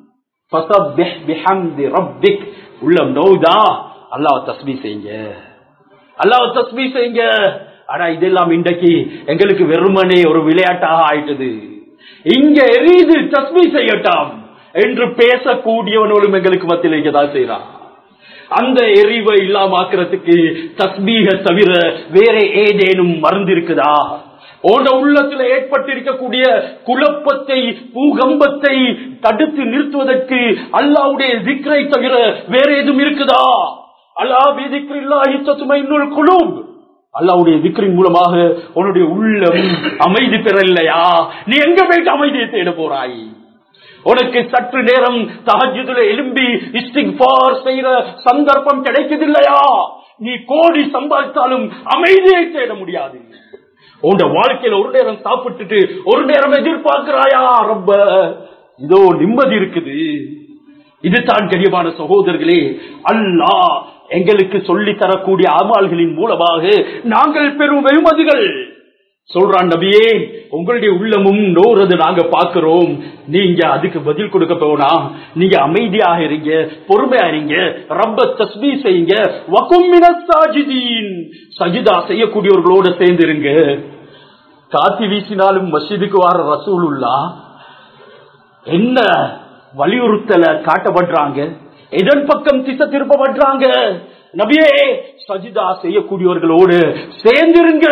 உள்ளம் நோதா அல்லாஹ் தஸ்மி செய்யுங்க அல்லாஹ் தஸ்மி செய்யுங்க ஆனா இதெல்லாம் இன்றைக்கு எங்களுக்கு வெறுமனே ஒரு விளையாட்டாக ஆயிட்டது இங்க எரிது தஸ்மி செய்யட்டாம் என்று பேசக்கூடியவனும் எங்களுக்கு மத்தியில் இங்கதான் செய்யறான் அந்த எரிவை இல்லாமக்கிறதுக்கு தஸ்மீக தவிர வேற ஏதேனும் மருந்து இருக்குதா உன உள்ளத்துல ஏற்பட்டிருக்கக்கூடிய குழப்பத்தை பூகம்பத்தை தடுத்து நிறுத்துவதற்கு அல்லாவுடைய சிக்கரை தவிர வேற எதுவும் இருக்குதா அல்லா இன்னொரு குழு அல்லாவுடைய விக்ரின் மூலமாக உன்னுடைய உள்ளம் அமைதி பெறலையா நீ எங்க போயிட்டு அமைதியை தேட போறாய் உனக்கு சற்று நேரம் தகஜுல எலும்பி இஸ்டிக்பார் செய்யற சந்தர்ப்பம் கிடைக்குது இல்லையா நீ கோடி சம்பாதித்தாலும் அமைதியை தேட முடியாது உன் வாழ்க்கையில ஒரு நேரம் சாப்பிட்டுட்டு ஒரு நேரம் எதிர்பார்க்கிறாயா ரொம்ப இதோ நிம்மதி இருக்குது இதுதான் கரியமான சகோதரர்களே அல்லாஹ் எங்களுக்கு சொல்லி தரக்கூடிய அமால்களின் மூலமாக நாங்கள் பெறும் வெகுமதிகள் சொல்றான் நபியே உங்களுடைய உள்ளமும் நோறது நாங்க பாக்குறோம் நீங்க அதுக்கு பதில் கொடுக்க போனா நீங்க அமைதியாக இருங்க பொறுமையா இருங்க ரப்ப தஸ்மி செய்யுங்க வகுமின சாஜிதீன் சஜிதா செய்யக்கூடியவர்களோட சேர்ந்துருங்க காத்தி வீசினாலும் மஸ்ஜிதுக்கு வர ரசூலுல்லா என்ன வலியுறுத்தல காட்டப்படுறாங்க எதன் பக்கம் திசை திருப்பப்படுறாங்க நபியே சஜிதா செய்யக்கூடியவர்களோடு சேர்ந்திருங்க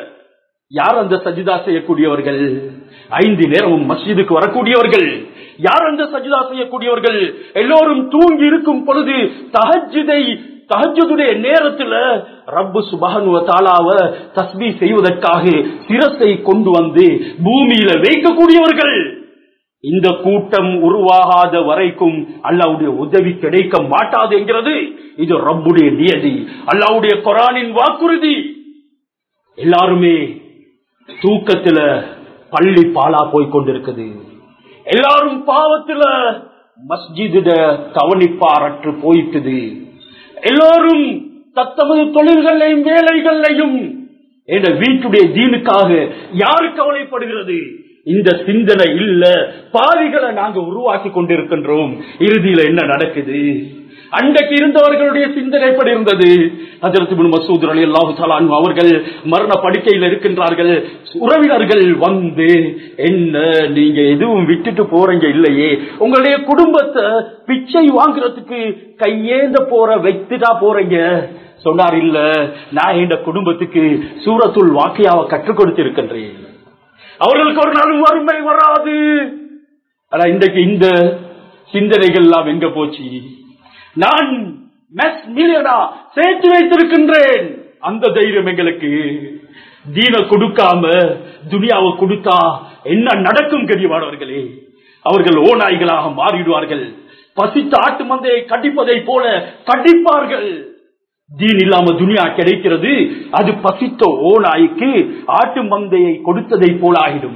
யார் அந்த சஜிதா செய்யக்கூடியவர்கள் ஐந்து நேரமும் மஸ்ஜிதுக்கு வரக்கூடியவர்கள் யார் அந்த சஜிதா செய்யக்கூடியவர்கள் எல்லோரும் தூங்கி இருக்கும் பொழுது தஹஜுதை தஹஜுடைய நேரத்துல ரப்பு சுபஹனுவ தாலாவ தஸ்பீ செய்வதற்காக சிரசை கொண்டு வந்து பூமியில வைக்கக்கூடியவர்கள் இந்த கூட்டம் உருவாகாத வரைக்கும் அல்லாவுடைய உதவி கிடைக்க மாட்டாது என்கிறது இது ரப்புடைய நியதி அல்லாவுடைய குரானின் வாக்குறுதி எல்லாருமே தூக்கத்துல பள்ளி பாலா போய் கொண்டிருக்குது எல்லாரும் பாவத்துல மஸ்ஜித கவனிப்பாரற்று போயிட்டுது எல்லாரும் தத்தமது தொழில்களையும் வேலைகளையும் என்ற வீட்டுடைய தீனுக்காக யாரு கவலைப்படுகிறது இந்த சிந்தனை இல்ல பாவிகளை நாங்க உருவாக்கி கொண்டிருக்கின்றோம் இறுதியில என்ன நடக்குது அன்றைக்கு இருந்தவர்களுடைய சிந்தனை எப்படி இருந்தது அதற்கு மசூத் அலி அல்லாஹு அவர்கள் மரண படுக்கையில் இருக்கின்றார்கள் உறவினர்கள் வந்து என்ன நீங்க எதுவும் விட்டுட்டு போறீங்க இல்லையே உங்களுடைய குடும்பத்தை பிச்சை வாங்குறதுக்கு கையேந்த போற வைத்துட்டா போறீங்க சொன்னார் இல்ல நான் என் குடும்பத்துக்கு சூரத்துள் வாக்கியாவை கற்றுக் கொடுத்திருக்கின்றேன் அவர்களுக்கு ஒரு நாள் வறுமை வராது ஆனா இன்றைக்கு இந்த சிந்தனைகள் எல்லாம் எங்க போச்சு நான் மெஸ் மில்லியனா சேர்த்து வைத்திருக்கின்றேன் அந்த தைரியம் எங்களுக்கு தீன கொடுக்காம துனியாவை கொடுத்தா என்ன நடக்கும் கரியவானவர்களே அவர்கள் ஓநாய்களாக மாறிடுவார்கள் பசித்த ஆட்டு மந்தையை கடிப்பதை போல கடிப்பார்கள் தீன் இல்லாம துனியா கிடைக்கிறது அது பசித்த ஓநாய்க்கு ஆட்டு மந்தையை கொடுத்ததை போல ஆகிடும்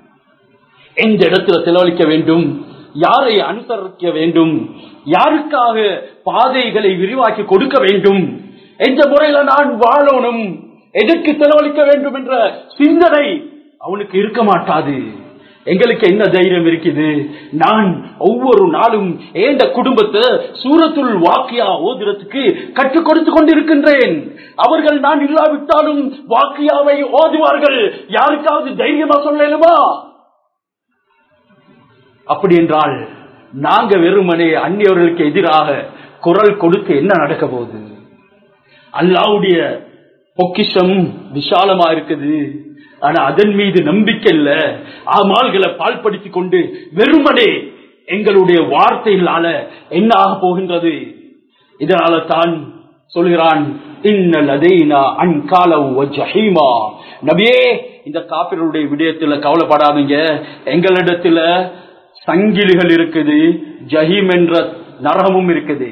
எந்த இடத்துல செலவழிக்க வேண்டும் யாரை அனுசரிக்க வேண்டும் யாருக்காக பாதைகளை விரிவாக்கி கொடுக்க வேண்டும் எந்த முறையில நான் வாழணும் எதற்கு செலவழிக்க வேண்டும் என்ற சிந்தனை அவனுக்கு இருக்க மாட்டாது எங்களுக்கு என்ன தைரியம் இருக்குது நான் ஒவ்வொரு நாளும் ஏண்ட குடும்பத்தை சூரத்துள் வாக்கியா ஓதுறதுக்கு கற்றுக் கொடுத்து கொண்டிருக்கின்றேன் அவர்கள் நான் இல்லாவிட்டாலும் வாக்கியாவை ஓதுவார்கள் யாருக்காவது தைரியமா சொல்லலுமா அப்படி என்றால் நாங்க வெறுமனே அந்நியவர்களுக்கு எதிராக குரல் கொடுத்து என்ன நடக்க போகுது அல்லாவுடைய பொக்கிஷம் விசாலமா இருக்குது ஆனா அதன் மீது நம்பிக்கை இல்ல ஆமால்களை பால்படுத்தி கொண்டு வெறுமனே எங்களுடைய வார்த்தைகளால என்ன ஆக போகின்றது இதனால தான் சொல்கிறான் நபியே இந்த காப்பிர்களுடைய விடயத்துல கவலைப்படாதீங்க எங்களிடத்துல சங்கிலிகள் இருக்குது ஜஹீம் என்ற நரகமும் இருக்குது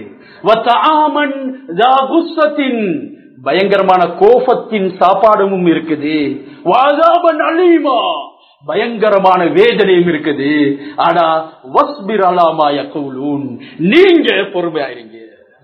பயங்கரமான கோபத்தின் சாப்பாடும் இருக்குது வாதாபன் அலீமா பயங்கரமான வேதனையும் இருக்குது ஆனா வஸ்பிர் அலாமா யகூலூன் நீங்க பொறுமையாயிருங்க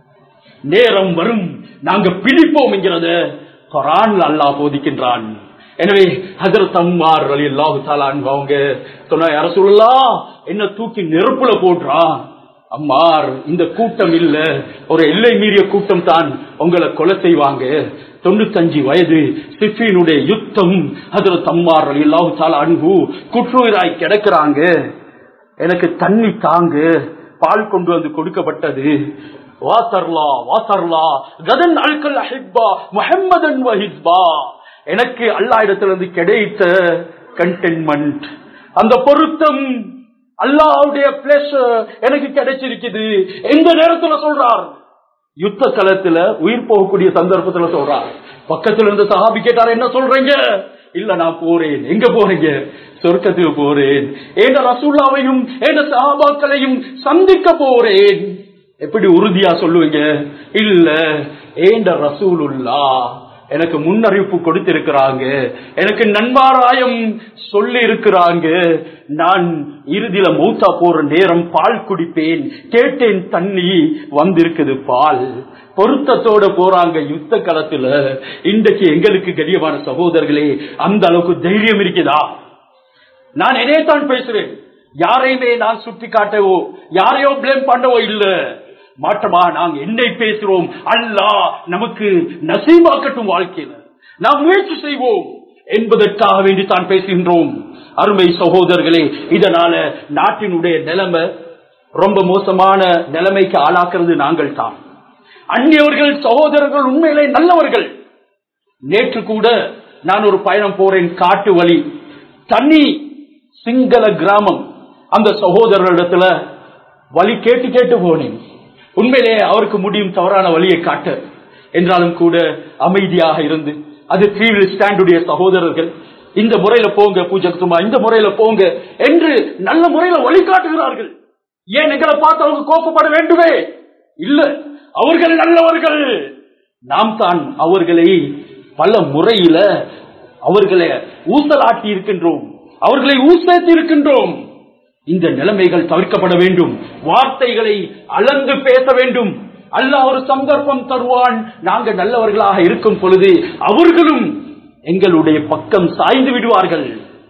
நேரம் வரும் நாங்க பிடிப்போம் என்கிறத குரான் அல்லாஹ் போதிக்கின்றான் எனவே ஹசரத் அம்மார் அலி அல்லாஹு அவங்க சொன்ன யார சொல்லலாம் என்ன தூக்கி நெருப்புல போடுறான் அம்மார் இந்த கூட்டம் இல்ல ஒரு எல்லை மீறிய கூட்டம் தான் உங்களை கொலை செய்வாங்க தொண்ணூத்தஞ்சு வயது சிஃபினுடைய யுத்தம் அதுல தம்மார் அல்லாஹு தாலா அன்பு குற்றுயிராய் கிடக்குறாங்க எனக்கு தண்ணி தாங்கு பால் கொண்டு வந்து கொடுக்கப்பட்டது வாசர்லா வாசர்லா கதன் அல்கல் அஹிப்பா முஹம்மதன் வஹிஸ்பா எனக்கு அல்லா இடத்திலிருந்து கிடைத்த கண்டென்மெண்ட் அந்த பொருத்தம் அல்லாவுடைய பிளஸ் எனக்கு கிடைச்சிருக்குது எந்த நேரத்துல சொல்றார் யுத்த களத்துல உயிர் போகக்கூடிய சந்தர்ப்பத்துல சொல்றார் பக்கத்துல இருந்து சஹாபி கேட்டார் என்ன சொல்றீங்க இல்ல நான் போறேன் எங்க போறீங்க சொர்க்கத்துக்கு போறேன் ஏன ரசூல்லாவையும் ஏன சஹாபாக்களையும் சந்திக்க போறேன் எப்படி உறுதியா சொல்லுவீங்க இல்ல ஏண்ட ரசூலுல்லா எனக்கு முன்னறிவிப்பு கொடுத்திருக்கிறாங்க எனக்கு நன்மாராயம் சொல்லி இருக்கிறாங்க நான் இறுதியில மௌத்தா போற நேரம் பால் குடிப்பேன் கேட்டேன் தண்ணி வந்திருக்குது பால் பொருத்தத்தோட போறாங்க யுத்த களத்துல இன்றைக்கு எங்களுக்கு கடியமான சகோதரர்களே அந்த அளவுக்கு தைரியம் இருக்குதா நான் என்னையத்தான் பேசுறேன் யாரையுமே நான் சுட்டி காட்டவோ யாரையோ பிளேம் பண்ணவோ இல்ல மாற்றமா நாங்க என்னை பேசுறோம் அல்லா நமக்கு நசீமாக்கட்டும் வாழ்க்கையில நாம் முயற்சி செய்வோம் என்பதற்காக வேண்டி தான் பேசுகின்றோம் அருமை சகோதரர்களே இதனால நாட்டினுடைய நிலைமை ரொம்ப மோசமான நிலைமைக்கு ஆளாக்குறது நாங்கள் தான் அந்நியவர்கள் சகோதரர்கள் உண்மையிலே நல்லவர்கள் நேற்று கூட நான் ஒரு பயணம் போறேன் காட்டு வழி தண்ணி சிங்கள கிராமம் அந்த சகோதரரிடத்துல வழி கேட்டு கேட்டு போனேன் உண்மையிலே அவருக்கு முடியும் தவறான வழியை காட்ட என்றாலும் கூட அமைதியாக இருந்து அது த்ரீ ஸ்டாண்டுடைய சகோதரர்கள் இந்த முறையில போங்க பூஜகுமா இந்த முறையில போங்க என்று நல்ல முறையில வழிகாட்டுகிறார்கள் ஏன் எங்களை பார்த்து அவங்க கோப்பப்பட வேண்டுமே இல்ல அவர்கள் நல்லவர்கள் நாம் தான் அவர்களை பல முறையில அவர்களை ஊசலாட்டி இருக்கின்றோம் அவர்களை ஊசேத்தி இருக்கின்றோம் இந்த நிலைமைகள் தவிர்க்கப்பட வேண்டும் வார்த்தைகளை அளந்து பேச வேண்டும் அல்லாஹ் ஒரு சந்தர்ப்பம் தருவான் நாங்க நல்லவர்களாக இருக்கும் பொழுது அவர்களும் எங்களுடைய பக்கம் சாய்ந்து விடுவார்கள்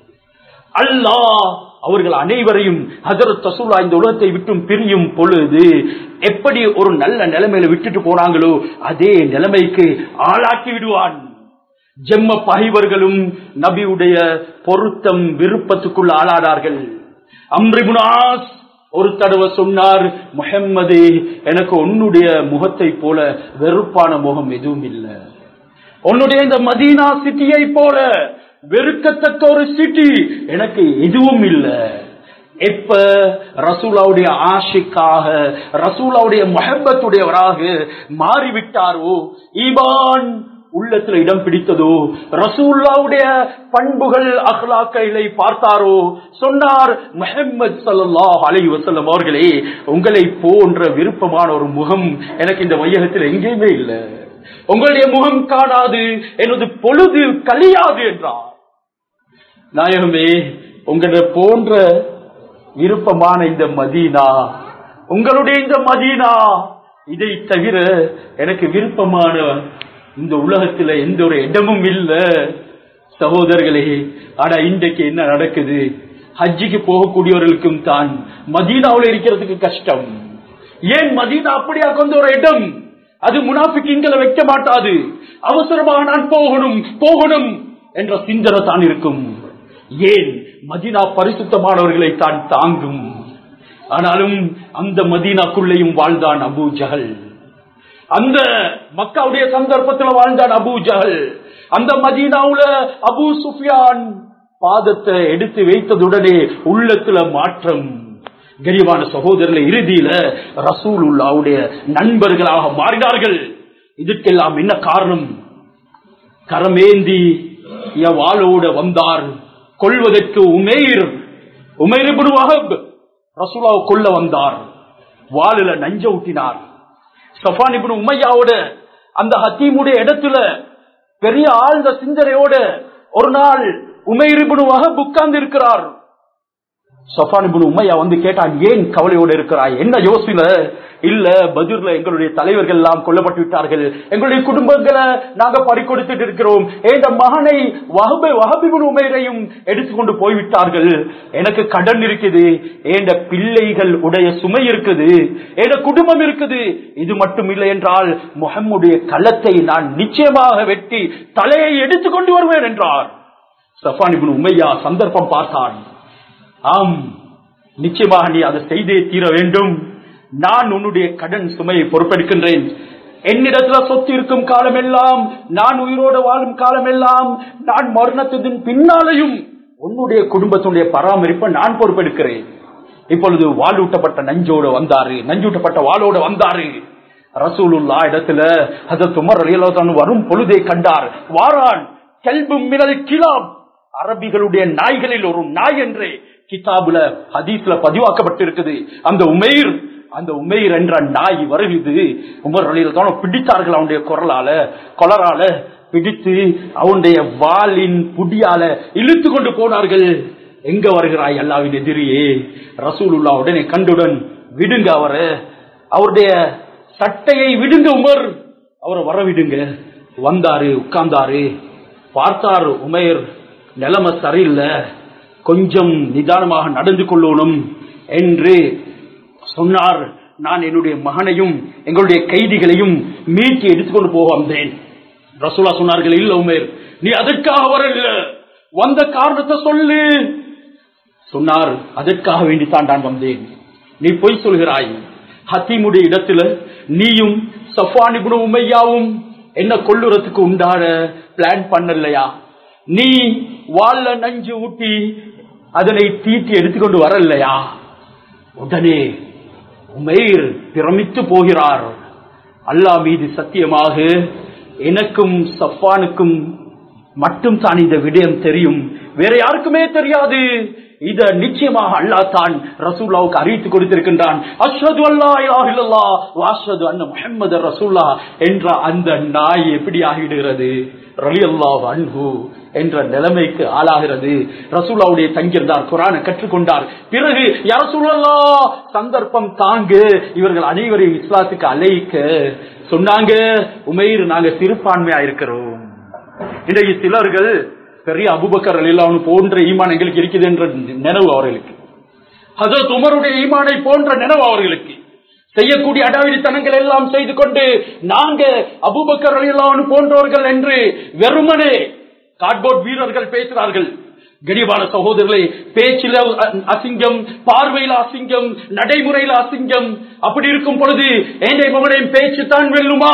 அல்லாஹ் அவர்கள் அனைவரையும் ஹஜரத் ரசூலா இந்த உலகத்தை விட்டும் பிரியும் பொழுது எப்படி ஒரு நல்ல நிலைமையில விட்டுட்டு போனாங்களோ அதே நிலைமைக்கு ஆளாக்கி விடுவான் ஜெம்ம பகைவர்களும் நபியுடைய பொருத்தம் விருப்பத்துக்குள் ஆளானார்கள் அம்ரிபுனாஸ் ஒரு தடவை சொன்னார் முஹம்மது எனக்கு உன்னுடைய முகத்தை போல வெறுப்பான முகம் எதுவும் இல்லை உன்னுடைய இந்த மதீனா சிட்டியை போல வெறுக்கத்தக்க ஒரு சிட்டி எனக்கு எதுவும் இல்லை எப்ப ரசூலாவுடைய ஆஷிக்காக ரசூலாவுடைய மொஹப்பத்துடையவராக மாறிவிட்டாரோ ஈமான் உள்ளத்துல இடம் பிடித்ததோ ரசூல்லாவுடைய பண்புகள் அஹ்லாக்களை பார்த்தாரோ சொன்னார் முஹம்மது சல்லாஹ் அலி வசல்லம் அவர்களே உங்களை போன்ற விருப்பமான ஒரு முகம் எனக்கு இந்த வையகத்தில் எங்கேயுமே இல்லை உங்களுடைய முகம் காணாது எனது பொழுது கழியாது என்றார் நாயகமே உங்களை போன்ற விருப்பமான இந்த மதீனா உங்களுடைய இந்த மதீனா இதை தவிர எனக்கு விருப்பமான இந்த உலகத்துல எந்த ஒரு இடமும் இல்ல சகோதரர்களே ஆனா இன்றைக்கு என்ன நடக்குது ஹஜ்ஜிக்கு போகக்கூடியவர்களுக்கும் தான் மதீனாவில் இருக்கிறதுக்கு கஷ்டம் ஏன் மதீனா அப்படியா கொண்ட ஒரு இடம் அது முனாஃபிக்கிங்களை வைக்க மாட்டாது அவசரமாக நான் போகணும் போகணும் என்ற சிந்தனை தான் இருக்கும் ஏன் மதீனா பரிசுத்தமானவர்களை தான் தாங்கும் ஆனாலும் அந்த மதீனாக்குள்ளேயும் வாழ்ந்தான் அபூ ஜஹல் அந்த மக்காவுடைய சந்தர்ப்பத்தில் வாழ்ந்தான் அபூ ஜஹல் அந்த மதீனாவுல அபூ சுஃபியான் பாதத்தை எடுத்து வைத்ததுடனே உள்ளத்துல மாற்றம் கரிவான சகோதரர்களை இறுதியில ரசூல் உல்லாவுடைய நண்பர்களாக மாறினார்கள் இதற்கெல்லாம் என்ன காரணம் கரமேந்தி வாளோட வந்தார் கொள்வதற்கு உமேர் உமேர் வஹப் ரசூலாவை கொல்ல வந்தார் வாளில நஞ்ச ஊட்டினார் சஃபான் இப்னு உமையாவோட அந்த ஹத்தீமுடைய இடத்துல பெரிய ஆழ்ந்த சிந்தனையோட ஒரு நாள் உமைர் இப்னு வஹப் உட்கார்ந்து இருக்கிறார் சஃபான் இப்னு உமையா வந்து கேட்டான் ஏன் கவலையோடு இருக்கிறாய் என்ன யோசனை இல்ல பஜூர்ல எங்களுடைய தலைவர்கள் எல்லாம் கொல்லப்பட்டு விட்டார்கள் எங்களுடைய குடும்பங்களை நாங்க பறிக்கொடுத்துட்டு இருக்கிறோம் எந்த மகனை வஹபை வஹபிபுன் உமைரையும் எடுத்துக்கொண்டு போய்விட்டார்கள் எனக்கு கடன் இருக்குது எந்த பிள்ளைகள் உடைய சுமை இருக்குது எந்த குடும்பம் இருக்குது இது மட்டும் இல்லை என்றால் முகம்முடைய களத்தை நான் நிச்சயமாக வெட்டி தலையை எடுத்துக்கொண்டு வருவேன் என்றார் சஃபானிபின் உமையா சந்தர்ப்பம் பார்த்தான் ஆம் நிச்சயமாக நீ அதை செய்தே தீர வேண்டும் நான் உன்னுடைய கடன் சுமையை பொறுப்பெடுக்கின்றேன் என்னிடத்துல சொத்து இருக்கும் காலமெல்லாம் நான் உயிரோடு வாழும் காலமெல்லாம் நான் மரணத்தின் பின்னாலையும் உன்னுடைய குடும்பத்தினுடைய பராமரிப்பை நான் பொறுப்பெடுக்கிறேன் இப்பொழுது வாழூட்டப்பட்ட நஞ்சோடு வந்தாரு நஞ்சூட்டப்பட்ட வாளோடு வந்தாரு ரசூலுல்லா இடத்துல அது துமர் அலியலான் வரும் பொழுதை கண்டார் வாரான் கல்பும் மினல் கிளாப் அரபிகளுடைய நாய்களில் ஒரு நாய் என்றே கிதாபுல ஹதீஸ்ல பதிவாக்கப்பட்டிருக்குது அந்த உமைர் அந்த உமைர் என்ற நாய் வருகிறது உமர் அலியில் பிடித்தார்கள் அவனுடைய குரலால கொலரால பிடித்து அவனுடைய வாளின் புடியால இழுத்து கொண்டு போனார்கள் எங்க வருகிறாய் அல்லாவின் எதிரியே ரசூலுல்லா உடனே கண்டுடன் விடுங்க அவரை அவருடைய சட்டையை விடுங்க உமர் அவரை வர விடுங்க வந்தாரு உட்கார்ந்தாரு பார்த்தார் உமேர் நிலைமை சரியில்லை கொஞ்சம் நிதானமாக நடந்து கொள்ளணும் என்று சொன்னார் நான் என்னுடைய மகனையும் எங்களுடைய கைதிகளையும் மீட்டி எடுத்துக்கொண்டு போக வந்தேன் ரசூலா சொன்னார்கள் இல்ல உமேர் நீ அதற்காக வரல வந்த காரணத்தை சொல்லு சொன்னார் அதற்காக வேண்டித்தான் நான் வந்தேன் நீ பொய் சொல்கிறாய் ஹத்தீமுடைய இடத்துல நீயும் சஃபான் இப்னு உமையாவும் என்ன கொல்லுறதுக்கு உண்டான பிளான் பண்ணலையா நீ வாழ நஞ்சு ஊட்டி அதனை தீட்டி எடுத்துக்கொண்டு வரலையா உடனே உமைர் பிரமித்து போகிறார் அல்லாஹ் மீது சத்தியமாக எனக்கும் சஃபானுக்கும் மட்டும் தான் இந்த விடயம் தெரியும் வேற யாருக்குமே தெரியாது இத நிச்சயமாக அல்லாஹ் தான் ரசூல்லாவுக்கு அறிவித்து கொடுத்திருக்கின்றான் அஷ்ஹது அல்லா இலாஹ இல்லல்லாஹ் வ அஷ்ஹது அன்ன முஹம்மது ரசூல்லா என்ற அந்த நாய் எப்படி ஆகிடுகிறது ரலியல்லாஹு அன்ஹு என்ற நிலைமைக்கு ஆளாகிறது ரசூலாவுடைய தங்கியிருந்தார் குரானை கற்றுக்கொண்டார் பிறகு யார சொல்லலாம் சந்தர்ப்பம் தாங்கு இவர்கள் அனைவரையும் இஸ்லாத்துக்கு அழைக்க சொன்னாங்க உமைர் நாங்க சிறுபான்மையா இருக்கிறோம் இன்றைக்கு சிலர்கள் பெரிய அபுபக்கர் அலிலான்னு போன்ற ஈமான் எங்களுக்கு இருக்குது என்ற நினைவு அவர்களுக்கு ஹசரத் உமருடைய ஈமானை போன்ற நினைவு அவர்களுக்கு செய்யக்கூடிய அடாவிடித்தனங்கள் எல்லாம் செய்து கொண்டு நாங்க அபுபக்கர் அலிலான்னு போன்றவர்கள் என்று வெறுமனே கார்ட்போர்ட் வீரர்கள் பேசுகிறார்கள் கனிவான சகோதரர்களே பேச்சில அசிங்கம் பார்வையில அசிங்கம் நடைமுறையில அசிங்கம் அப்படி இருக்கும் பொழுது ஏனை உங்களுடைய பேச்சு தான் வெல்லுமா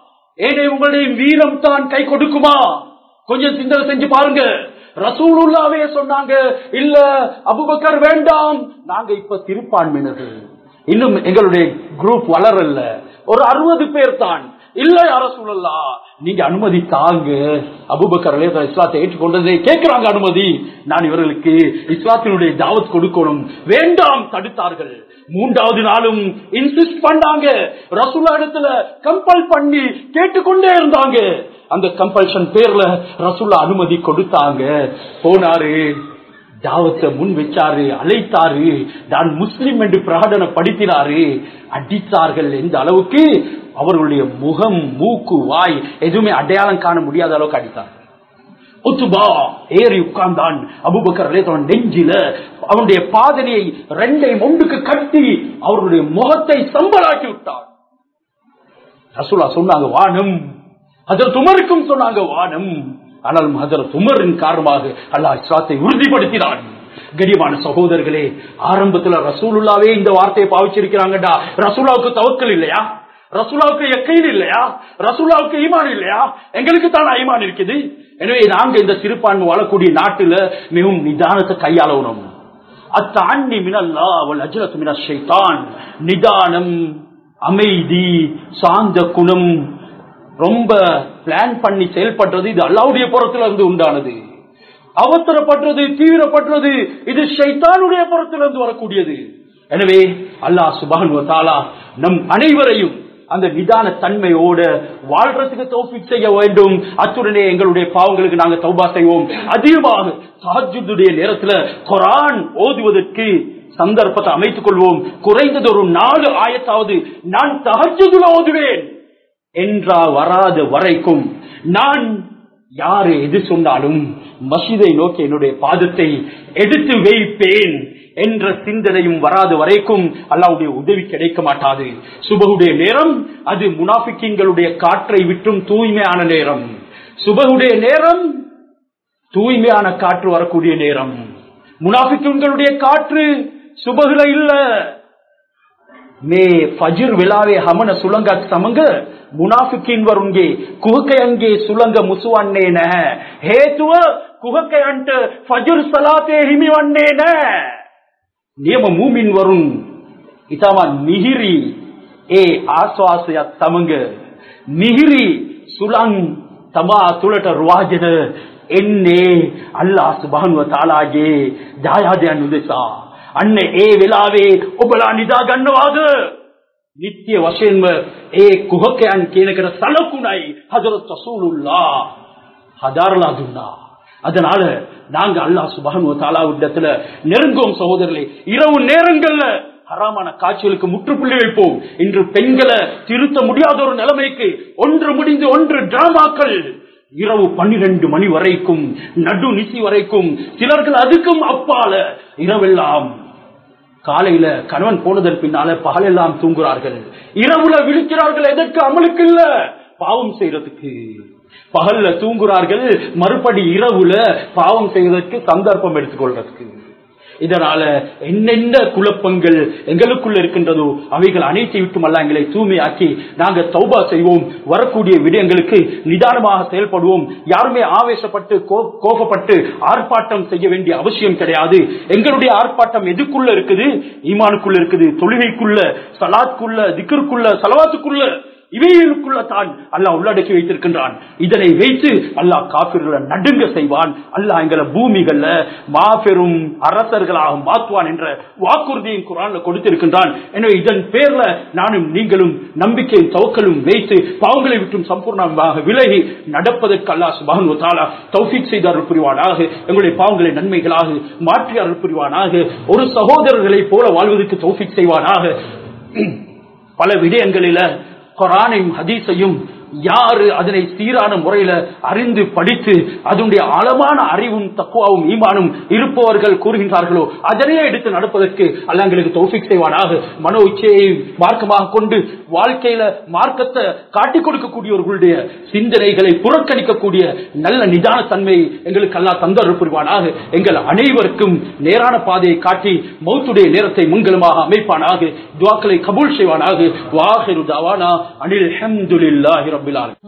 ஏனை உங்களுடைய வீரம் தான் கை கொடுக்குமா கொஞ்சம் சிந்தனை செஞ்சு பாருங்க ரசூலுல்லாவே சொன்னாங்க இல்ல அபுபக்கர் வேண்டாம் நாங்க இப்ப சிறுபான்மையினர்கள் இன்னும் எங்களுடைய குரூப் வளரல ஒரு அறுபது பேர் தான் இல்ல யார சொல்லலாம் நீங்க அனுமதி தாங்க அபுபக்கர் இஸ்லாத்தை ஏற்றுக்கொண்டதை கேட்கிறாங்க அனுமதி நான் இவர்களுக்கு இஸ்லாத்தினுடைய தாவத் கொடுக்கணும் வேண்டாம் தடுத்தார்கள் மூன்றாவது நாளும் இன்சிஸ்ட் பண்ணாங்க ரசூலா இடத்துல கம்பல் பண்ணி கேட்டுக்கொண்டே இருந்தாங்க அந்த கம்பல்ஷன் பேர்ல ரசூல்லா அனுமதி கொடுத்தாங்க போனாரு தாவத்தை முன் வச்சாரு அழைத்தாரு நான் முஸ்லிம் என்று பிரகடனப்படுத்தினாரு அடித்தார்கள் எந்த அளவுக்கு அவர்களுடைய முகம் மூக்கு வாய் எதுவுமே அடையாளம் காண முடியாத அளவுக்கு அடித்தார் உத்துபா ஏறி உட்கார்ந்தான் அபுபக்கர் நெஞ்சில அவனுடைய பாதனையை ரெண்டை ஒன்றுக்கு கட்டி அவர்களுடைய முகத்தை சம்பளாக்கி விட்டார் ரசூலா சொன்னாங்க வானம் ஹஜரத் உமருக்கும் சொன்னாங்க வானம் ஆனால் ஹஜரத் உமரின் காரணமாக அல்லாஹ் இஸ்லாத்தை உறுதிப்படுத்தினான் கனியமான சகோதரர்களே ஆரம்பத்துல ரசூலுல்லாவே இந்த வார்த்தையை பாவிச்சிருக்கிறாங்கடா ரசூலாவுக்கு தவக்கல் இல்லையா ரசூலாவுக்கு எக்கையில் இல்லையா ரசூலாவுக்கு ஈமான் இல்லையா எங்களுக்கு தான் ஈமான் இருக்குது எனவே நாங்க இந்த சிறுபான்மை வாழக்கூடிய நாட்டுல மிகவும் நிதானத்தை கையாளணும் அத்தாண்டி மினல்லா அவள் அஜரத்து மின ஷைத்தான் நிதானம் அமைதி சாந்த குணம் ரொம்ப பிளான் பண்ணி செயல்படுறது இது அல்லாவுடைய புறத்துல இருந்து உண்டானது அவசரப்பட்டது தீவிரப்பட்டது இது ஷைத்தானுடைய புறத்திலிருந்து வரக்கூடியது எனவே அல்லாஹ் சுபான் தாலா நம் அனைவரையும் அந்த நிதான தன்மையோடு வாழ்றதுக்கு தோப்பிக் செய்ய வேண்டும் அத்துடனே எங்களுடைய பாவங்களுக்கு நாங்க தௌபா செய்வோம் அதிகமாக சஹஜுடைய நேரத்துல குரான் ஓதுவதற்கு சந்தர்ப்பத்தை அமைத்துக் கொள்வோம் குறைந்தது ஒரு நாலு ஆயத்தாவது நான் தஹஜுதுல ஓதுவேன் என்றா வராத வரைக்கும் நான் யாரு எது சொன்னாலும் மசிதை நோக்கி என்னுடைய பாதத்தை எடுத்து வைப்பேன் என்ற சிந்தனையும் வராத வரைக்கும் அல்லாவுடைய உதவி கிடைக்க மாட்டாது சுபகுடைய நேரம் அது முனாபிக்கிங்களுடைய காற்றை விட்டும் தூய்மையான நேரம் சுபகுடைய நேரம் தூய்மையான காற்று வரக்கூடிய நேரம் முனாபிக்கிங்களுடைய காற்று சுபகுல இல்ல මේ ෆජර් වෙලාවේ හමන සුළඟක් සමග මුනාෆිකින් වරුන්ගේ කුහකයන්ගේ සුළඟ මුසුවන්නේ නැහැ. හේතුව කුහකයන්ට ෆජර් සලාතේ හිමිවන්නේ නැහැ. නියම මූමින් වරුන් ඊටම මිහිරි ඒ ආස්වාසයත් සමග මිහිරි සුළං තමා තුළට රුවාජන එන්නේ අල්ලාහ් සුබ්හානහු වතාලාගේ දායාදයන් උදෙසා අන්න ඒ වෙලාවේ ඔබලා නිදා ගන්නවාද නිත්‍ය වශයෙන්ම ඒ කුහකයන් කියනකට සලකුණයි ஹஜரத் ரசூலுல்லா ஹதாரலா துன்னா அதனால நாங்க அல்லாஹ் சுபஹானு தாலாவிடத்துல நெருங்குவோம் சகோதரர்களே இரவு நேரங்கள்ல ஹராமான காட்சிகளுக்கு முற்றுப்புள்ளி வைப்போம் இன்று பெண்களை திருத்த முடியாத ஒரு நிலைமைக்கு ஒன்று முடிந்து ஒன்று டிராமாக்கள் இரவு பன்னிரண்டு மணி வரைக்கும் நடு நிசி வரைக்கும் சிலர்கள் அதுக்கும் அப்பால இரவெல்லாம் காலையில கணவன் போனதன் பின்னால பகலெல்லாம் தூங்குறார்கள் இரவுல விழிக்கிறார்கள் எதற்கு அமலுக்கு இல்ல பாவம் செய்யறதுக்கு பகல்ல தூங்குறார்கள் மறுபடி இரவுல பாவம் செய்வதற்கு சந்தர்ப்பம் எடுத்துக்கொள்றதுக்கு இதனால என்னென்ன குழப்பங்கள் எங்களுக்குள்ள இருக்கின்றதோ அவைகள் அனைத்தை விட்டும் அல்ல எங்களை தூய்மையாக்கி நாங்கள் தௌபா செய்வோம் வரக்கூடிய விடயங்களுக்கு நிதானமாக செயல்படுவோம் யாருமே ஆவேசப்பட்டு கோ- கோபப்பட்டு ஆர்ப்பாட்டம் செய்ய வேண்டிய அவசியம் கிடையாது எங்களுடைய ஆர்ப்பாட்டம் எதுக்குள்ள இருக்குது ஈமானுக்குள்ள இருக்குது தொழுகைக்குள்ள சலாத்துக்குள்ள திக்கருக்குள்ள சலவாத்துக்குள்ள இவைகளுக்குள்ள தான் அல்லாஹ் உள்ளடக்கி வைத்திருக்கின்றான் இதனை வைத்து அல்லாஹ் காப்பிர்களை நடுங்க செய்வான் அல்லாஹ் எங்களை பூமிகள்ல மாபெரும் அரசர்களாக மாற்றுவான் என்ற வாக்குறுதியும் குரான்ல கொடுத்திருக்கின்றான் எனவே இதன் பேர்ல நானும் நீங்களும் நம்பிக்கையும் தவக்கலும் வைத்து பாவங்களை விட்டும் சம்பூர்ணமாக விலகி நடப்பதற்கு அல்லாஹ் சுபானு தாலா தௌஃபீக் செய்து அருள் புரிவானாக எங்களுடைய பாவங்களை நன்மைகளாக மாற்றி அருள் புரிவானாக ஒரு சகோதரர்களைப் போல வாழ்வதற்கு தௌஃபீக் செய்வானாக பல விடயங்களில குரானையும் ஹதீஸையும் யாரு அதனை சீரான முறையில அறிந்து படித்து அதனுடைய ஆழமான அறிவும் தக்குவாவும் ஈமானும் இருப்பவர்கள் கூறுகின்றார்களோ அதனையே எடுத்து நடப்பதற்கு அல்ல எங்களுக்கு தௌஃபிக் செய்வானாக மனோ இச்சையை மார்க்கமாக கொண்டு வாழ்க்கையில மார்க்கத்தை காட்டிக் கொடுக்கக்கூடியவர்களுடைய சிந்தனைகளை புறக்கணிக்கக்கூடிய நல்ல நிதான தன்மை எங்களுக்கு அல்லா தந்தர் புரிவானாக எங்கள் அனைவருக்கும் நேரான பாதையை காட்டி மௌத்துடைய நேரத்தை மங்களமாக அமைப்பானாக துவாக்களை கபூல் செய்வானாக வாஹிரு தவானா அனில் ஹம்துலில்லாஹி ரப்பில் ஆலமீன்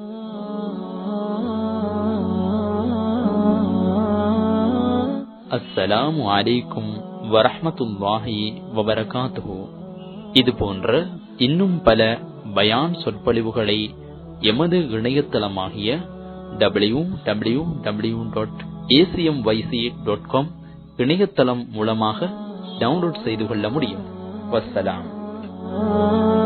அஸ்ஸலாமு அலைக்கும் வரஹ்மத்துல்லாஹி வபரகாத்துஹு இது போன்ற இன்னும் பல பயான் சொற்பொழிவுகளை எமது இணையதளமாகிய W W W dot A C M Y C dot com இணையதளம் மூலமாக டவுன்லோட் செய்து கொள்ள முடியும் வஸ்ஸலாம்